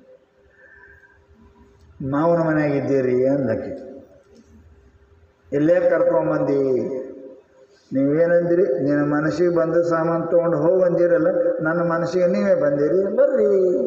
ಮಾವನ ಮನೆಯಾಗಿದ್ದೀರಿ ಅಂದಕ್ಕೆ ಇಲ್ಲೇ ಕರ್ಕೊಂಬಂದು ನೀವೇನಂದಿರಿ ನಿನ್ನ ಮನಸ್ಸಿಗೆ ಬಂದ ಸಾಮಾನು ತೊಗೊಂಡು ಹೋಗಿ ಬಂದಿರಲ್ಲ ನನ್ನ ಮನಸ್ಸಿಗೆ ನೀವೇ ಬಂದಿರಿ ಬರ್ರಿ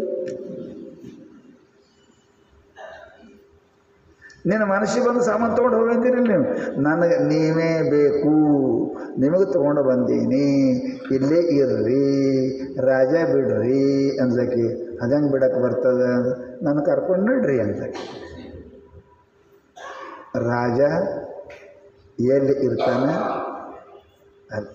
ನಿನ್ನ ಮನಸ್ಸಿಗೆ ಬಂದು ಸಾಮಾನು ತೊಗೊಂಡು ಹೋಗಂತೀರಿ ನೀವು ನನಗೆ ನೀವೇ ಬೇಕು ನಿಮಗೆ ತೊಗೊಂಡು ಬಂದೀನಿ ಇಲ್ಲೇ ಇರ್ರಿ ರಾಜ ಬಿಡ್ರಿ ಅಂದ್ಲಕ್ಕೆ ಅದಂಗೆ ಬಿಡಕ್ಕೆ ಬರ್ತದೆ ನನ್ನ ಕರ್ಕೊಂಡು ನಡ್ರಿ ಅಂದ್ಲಕ್ಕೆ ರಾಜ ಎಲ್ಲಿ ಇರ್ತಾನೆ ಅಲ್ಲಿ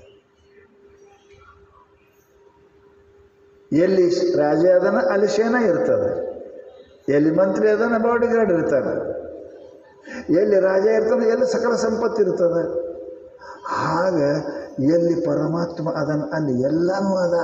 ಎಲ್ಲಿ ರಾಜ ಅದನ ಅಲ್ಲಿ ಸೇನ ಇರ್ತದೆ ಎಲ್ಲಿ ಮಂತ್ರಿ ಅದನ ಬಾಡಿ ಗಾರ್ಡ್ ಇರ್ತಾನೆ ಎಲ್ಲಿ ರಾಜ ಇರ್ತಾನೆ ಎಲ್ಲಿ ಸಕಲ ಸಂಪತ್ತು ಇರ್ತದೆ ಆಗ ಎಲ್ಲಿ ಪರಮಾತ್ಮ ಅದನ್ನು ಅಲ್ಲಿ ಎಲ್ಲನೂ ಅದ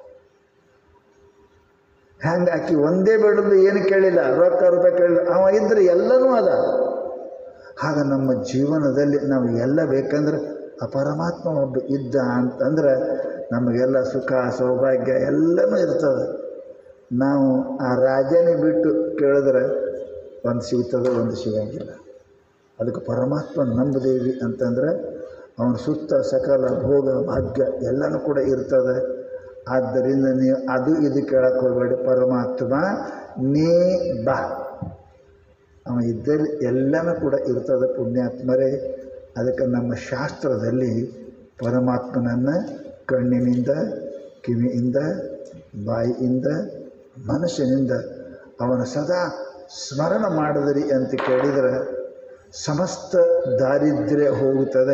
ಹೆಂಗೆ ಆಕಿ ಒಂದೇ ಬೇಡದು ಏನು ಕೇಳಿಲ್ಲ ರೊಕ್ಕ ರೂಪಾಯಿ ಕೇಳಿಲ್ಲ ಅವ ಇದ್ರೆ ಎಲ್ಲನೂ ಅದ ಆಗ ನಮ್ಮ ಜೀವನದಲ್ಲಿ ನಾವು ಎಲ್ಲ ಬೇಕಂದ್ರೆ ಆ ಪರಮಾತ್ಮ ಒಬ್ಬ ಇದ್ದ ಅಂತಂದ್ರೆ ನಮಗೆಲ್ಲ ಸುಖ ಸೌಭಾಗ್ಯ ಎಲ್ಲನೂ ಇರ್ತದೆ ನಾವು ಆ ರಾಜನೇ ಬಿಟ್ಟು ಕೇಳಿದ್ರೆ ಒಂದು ಸಿಗ್ತದೆ ಒಂದು ಸಿಗಂಗಿಲ್ಲ ಅದಕ್ಕೆ ಪರಮಾತ್ಮ ನಂಬದೇವಿ ಅಂತಂದ್ರೆ ಅವನ ಸುತ್ತ ಸಕಲ ಭೋಗ ಭಾಗ್ಯ ಎಲ್ಲನೂ ಕೂಡ ಇರ್ತದೆ ಆದ್ದರಿಂದ ನೀವು ಅದು ಇದು ಕೇಳಕ್ಕೆ ಹೋಗಬೇಡಿ ಪರಮಾತ್ಮ ನೀ ಬಾ ಅವ ಇದ್ದಲ್ಲಿ ಎಲ್ಲನೂ ಕೂಡ ಇರ್ತದೆ ಪುಣ್ಯಾತ್ಮರೇ ಅದಕ್ಕೆ ನಮ್ಮ ಶಾಸ್ತ್ರದಲ್ಲಿ ಪರಮಾತ್ಮನನ್ನು ಕಣ್ಣಿನಿಂದ ಕಿವಿಯಿಂದ ಬಾಯಿಯಿಂದ ಮನಸ್ಸಿನಿಂದ ಅವನ ಸದಾ ಸ್ಮರಣ ಮಾಡಿದ್ರಿ ಅಂತ ಕೇಳಿದರೆ ಸಮಸ್ತ ದಾರಿದ್ರ್ಯ ಹೋಗುತ್ತದೆ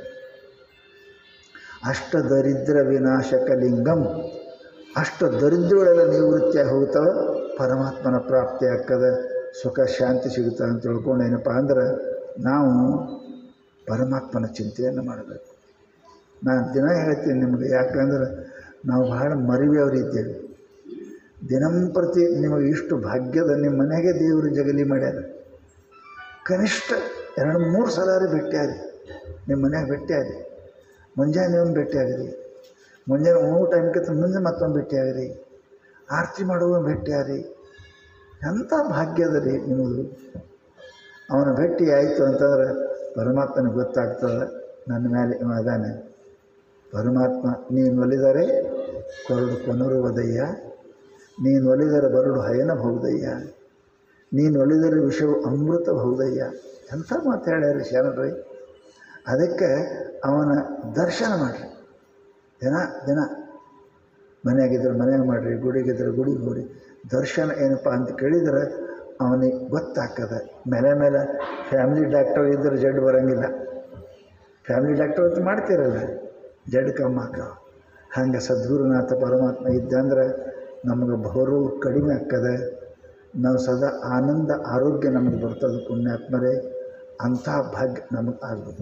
ಅಷ್ಟ ದರಿದ್ರ ವಿನಾಶಕ ಲಿಂಗಂ ಅಷ್ಟ ದರಿದ್ರಗಳೆಲ್ಲ ನಿವೃತ್ತಿಯಾಗಿ ಹೋಗ್ತವೆ ಪರಮಾತ್ಮನ ಪ್ರಾಪ್ತಿ ಆಗ್ತದೆ ಸುಖ ಶಾಂತಿ ಸಿಗುತ್ತೆ ಅಂತ ತಿಳ್ಕೊಂಡು ಏನಪ್ಪ ಅಂದ್ರೆ ನಾವು ಪರಮಾತ್ಮನ ಚಿಂತೆಯನ್ನು ಮಾಡಬೇಕು ನಾನು ದಿನ ಹೇಳ್ತೀನಿ ನಿಮಗೆ ಯಾಕಂದ್ರೆ ನಾವು ಬಹಳ ಮರಿವ್ಯವರಿದ್ದೇವೆ ದಿನಂಪ್ರತಿ ನಿಮಗೆ ಇಷ್ಟು ಭಾಗ್ಯದ ನಿಮ್ಮ ಮನೆಗೆ ದೇವರು ಜಗಲಿ ಮಾಡ್ಯಾರ ಕನಿಷ್ಠ ಎರಡು ಮೂರು ಸಲ ಭೇಟಿಯಾರಿ ನಿಮ್ಮ ಮನ್ಯಾಗ ಭೇಟಿಯಾರಿ ಮುಂಜಾನೆ ಒಂದು ಭೇಟಿಯಾಗ್ರಿ ಮುಂಜಾನೆ ಮೂರು ಟೈಮ್ಕಿಂತ ಮುಂದೆ ಮತ್ತೊಂದು ಭೇಟಿಯಾಗ್ರಿ ಆರತಿ ಮಾಡುವ ಭೇಟಿಯಾರಿ ಎಂಥ ಭಾಗ್ಯದ ರೀ ನಿಮ್ಮದು ಅವನ ಭೇಟಿ ಆಯಿತು ಅಂತಂದ್ರೆ ಪರಮಾತ್ಮನಿಗೆ ಗೊತ್ತಾಗ್ತದೆ ನನ್ನ ಮೇಲೆ ಇವ ಅದಾನೆ ಪರಮಾತ್ಮ ನೀನು ಒಲಿದರೆ ಕೊರಡು ಕೊನರುವುದಯ್ಯ ನೀನು ಒಲಿದರೆ ಬರಡು ಹಯನ ಬಹುದಯ್ಯ ನೀನು ಒಲಿದರೆ ವಿಷವು ಅಮೃತ ಬಹುದಯ್ಯ ಎಂಥ ಮಾತು ಹೇಳ್ಯಾರ ಶರಣರಿ ಅದಕ್ಕೆ ಅವನ ದರ್ಶನ ಮಾಡಿರಿ ದಿನ ದಿನ ಮನೆಯಾಗಿದ್ರೆ ಮನೆಯಾಗ ಮಾಡಿರಿ ಗುಡಿಗಿದ್ರೆ ಗುಡಿಗೆ ಹೋಗ್ರಿ ದರ್ಶನ ಏನಪ್ಪ ಅಂತ ಕೇಳಿದ್ರೆ ಅವನಿಗೆ ಗೊತ್ತಾಗ್ತದೆ ಮೇಲೆ ಮೇಲೆ ಫ್ಯಾಮಿಲಿ ಡಾಕ್ಟರ್ ಇದ್ದರೆ ಜಡ್ ಬರೋಂಗಿಲ್ಲ ಫ್ಯಾಮಿಲಿ ಡಾಕ್ಟರ್ ಅಂತ ಮಾಡ್ತೀರಲ್ಲ ಜಡ್ ಕಮ್ಮಿ ಹಾಕ ಹಂಗೆ ಸದ್ಗುರುನಾಥ ಪರಮಾತ್ಮ ಇದ್ದಂದ್ರೆ ನಮಗೆ ಬರು ಕಡಿಮೆ ಆಗ್ತದೆ ನಾವು ಸದಾ ಆನಂದ ಆರೋಗ್ಯ ನಮಗೆ ಬರ್ತದೆ ಪುಣ್ಯಾತ್ಮರೇ ಅಂಥ ಭಾಗ್ಯ ನಮಗೆ ಆಗ್ಬೋದು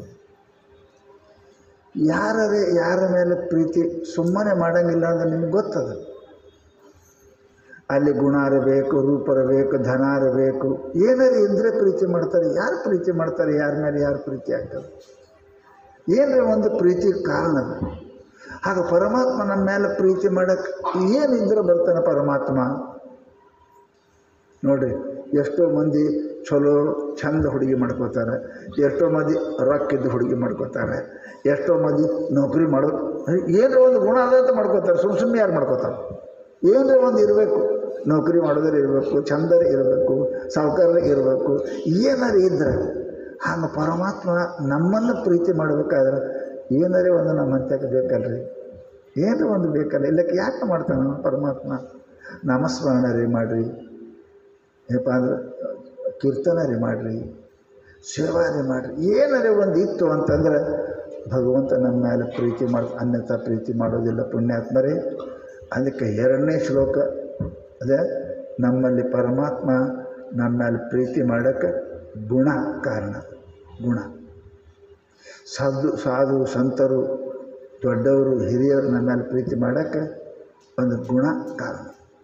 ಯಾರೇ ಯಾರ ಮೇಲೆ ಪ್ರೀತಿ ಸುಮ್ಮನೆ ಮಾಡೋಂಗಿಲ್ಲ ಅಂದ್ರೆ ನಿಮ್ಗೆ ಗೊತ್ತದ ಅಲ್ಲಿ ಗುಣ ಇರಬೇಕು ರೂಪ ಇರಬೇಕು ಧನ ಇರಬೇಕು ಏನಾರು ಇದ್ರೆ ಪ್ರೀತಿ ಮಾಡ್ತಾರೆ ಯಾರು ಪ್ರೀತಿ ಮಾಡ್ತಾರೆ ಯಾರ ಮೇಲೆ ಯಾರು ಪ್ರೀತಿ ಆಗ್ತದೆ ಏನರ ಒಂದು ಪ್ರೀತಿ ಕಾರಣ ಅದು. ಆಗ ಪರಮಾತ್ಮ ನಮ್ಮ ಮೇಲೆ ಪ್ರೀತಿ ಮಾಡೋಕ್ಕೆ ಏನಿದ್ರೆ ಬರ್ತಾನೆ ಪರಮಾತ್ಮ ನೋಡ್ರಿ ಎಷ್ಟೋ ಮಂದಿ ಚಲೋ ಚಂದ ಹುಡುಗಿ ಮಾಡ್ಕೋತಾರೆ ಎಷ್ಟೋ ಮಂದಿ ರೊಕ್ಕಿದ್ದು ಹುಡುಗಿ ಮಾಡ್ಕೋತಾರೆ ಎಷ್ಟೋ ಮಂದಿ ನೌಕರಿ ಮಾಡೋ ಏನರ ಒಂದು ಗುಣ ಅದ ಅಂತ ಮಾಡ್ಕೋತಾರೆ ಸುಮ್ಮ ಸುಮ್ಮನೆ ಯಾರು ಮಾಡ್ಕೋತಾರೆ ಏನರ ಒಂದು ಇರಬೇಕು ನೌಕರಿ ಮಾಡೋದ್ರೆ ಇರಬೇಕು ಚಂದರ ಇರಬೇಕು ಸಾವುಕಾರ ಇರಬೇಕು ಏನಾರು ಇದ್ರೆ ಹಂಗೆ ಪರಮಾತ್ಮ ನಮ್ಮನ್ನು ಪ್ರೀತಿ ಮಾಡಬೇಕಾದ್ರೆ ಏನಾರೇ ಒಂದು ನಮ್ಮ ಹಂತಕ್ಕೆ ಬೇಕಲ್ರಿ ಏನೋ ಒಂದು ಬೇಕಲ್ಲ ಇಲ್ಲಕ್ಕೆ ಯಾಕೆ ಮಾಡ್ತಾನೆ ಪರಮಾತ್ಮ ನಾಮಸ್ಮರಣ ರೀ ಮಾಡಿರಿ ಏನಪ್ಪ ಅಂದ್ರೆ ಕೀರ್ತನ ರೀ ಮಾಡಿರಿ ಸೇವಾ ರೀ ಮಾಡಿರಿ ಏನಾರೇ ಒಂದು ಇತ್ತು ಅಂತಂದ್ರೆ ಭಗವಂತ ನಮ್ಮ ಮೇಲೆ ಪ್ರೀತಿ ಮಾಡ್ ಅನ್ಯತಾ ಪ್ರೀತಿ ಮಾಡೋದಿಲ್ಲ ಪುಣ್ಯಾತ್ಮರೇ ಅದಕ್ಕೆ ಎರಡನೇ ಶ್ಲೋಕ ಅದೇ ನಮ್ಮಲ್ಲಿ ಪರಮಾತ್ಮ ನಮ್ಮ ಮೇಲೆ ಪ್ರೀತಿ ಮಾಡೋಕ್ಕೆ ಗುಣ ಕಾರಣ ಗುಣ ಸಾಧು ಸಾಧು ಸಂತರು ದೊಡ್ಡವರು ಹಿರಿಯರು ನಮ್ಮ ಮೇಲೆ ಪ್ರೀತಿ ಮಾಡೋಕ್ಕೆ ಒಂದು ಗುಣ ಕಾರಣ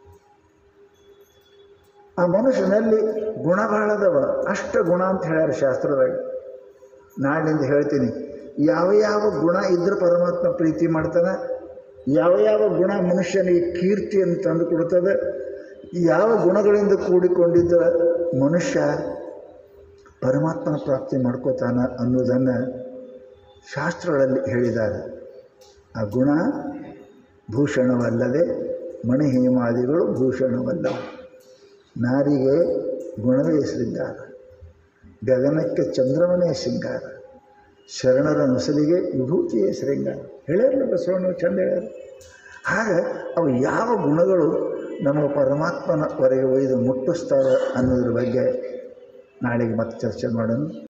ಆ ಮನುಷ್ಯನಲ್ಲಿ ಗುಣ ಭಾಳ ಅದಾವ ಅಷ್ಟ ಗುಣ ಅಂತ ಹೇಳ್ಯಾರ ಶಾಸ್ತ್ರದಾಗ ನಾಳಿಂದ ಹೇಳ್ತೀನಿ ಯಾವ ಯಾವ ಗುಣ ಇದ್ರೆ ಪರಮಾತ್ಮ ಪ್ರೀತಿ ಮಾಡ್ತಾನೆ ಯಾವ ಯಾವ ಗುಣ ಮನುಷ್ಯನಿಗೆ ಕೀರ್ತಿಯನ್ನು ತಂದು ಕೊಡ್ತದೆ ಯಾವ ಗುಣಗಳಿಂದ ಕೂಡಿಕೊಂಡಿದ್ದ ಮನುಷ್ಯ ಪರಮಾತ್ಮನ ಪ್ರಾಪ್ತಿ ಮಾಡ್ಕೋತಾನ ಅನ್ನೋದನ್ನು ಶಾಸ್ತ್ರಗಳಲ್ಲಿ ಹೇಳಿದ್ದಾರೆ ಆ ಗುಣ ಭೂಷಣವಲ್ಲದೆ ಮಣಿಹೇಮಾದಿಗಳು ಭೂಷಣವಲ್ಲ ನಾರಿಗೆ ಗುಣವೇ ಶೃಂಗಾರ ಗಗನಕ್ಕೆ ಚಂದ್ರಮನೇ ಶೃಂಗಾರ ಶರಣರ ನಸಲಿಗೆ ವಿಭೂತಿಯೇ ಶೃಂಗಾರ ಹೇಳ್ಯಾರಲ್ಲ ಬಸವಣ್ಣ ಚಂದ ಹೇಳ್ಯಾರ ಹಾಗೆ ಅವು ಯಾವ ಗುಣಗಳು ನಮ್ಮ ಪರಮಾತ್ಮನವರೆಗೆ ಒಯ್ದು ಮುಟ್ಟಿಸ್ತಾರೆ ಅನ್ನೋದ್ರ ಬಗ್ಗೆ ನಾಳೆಗೆ ಮತ್ತೆ ಚರ್ಚೆ ಮಾಡೋಣ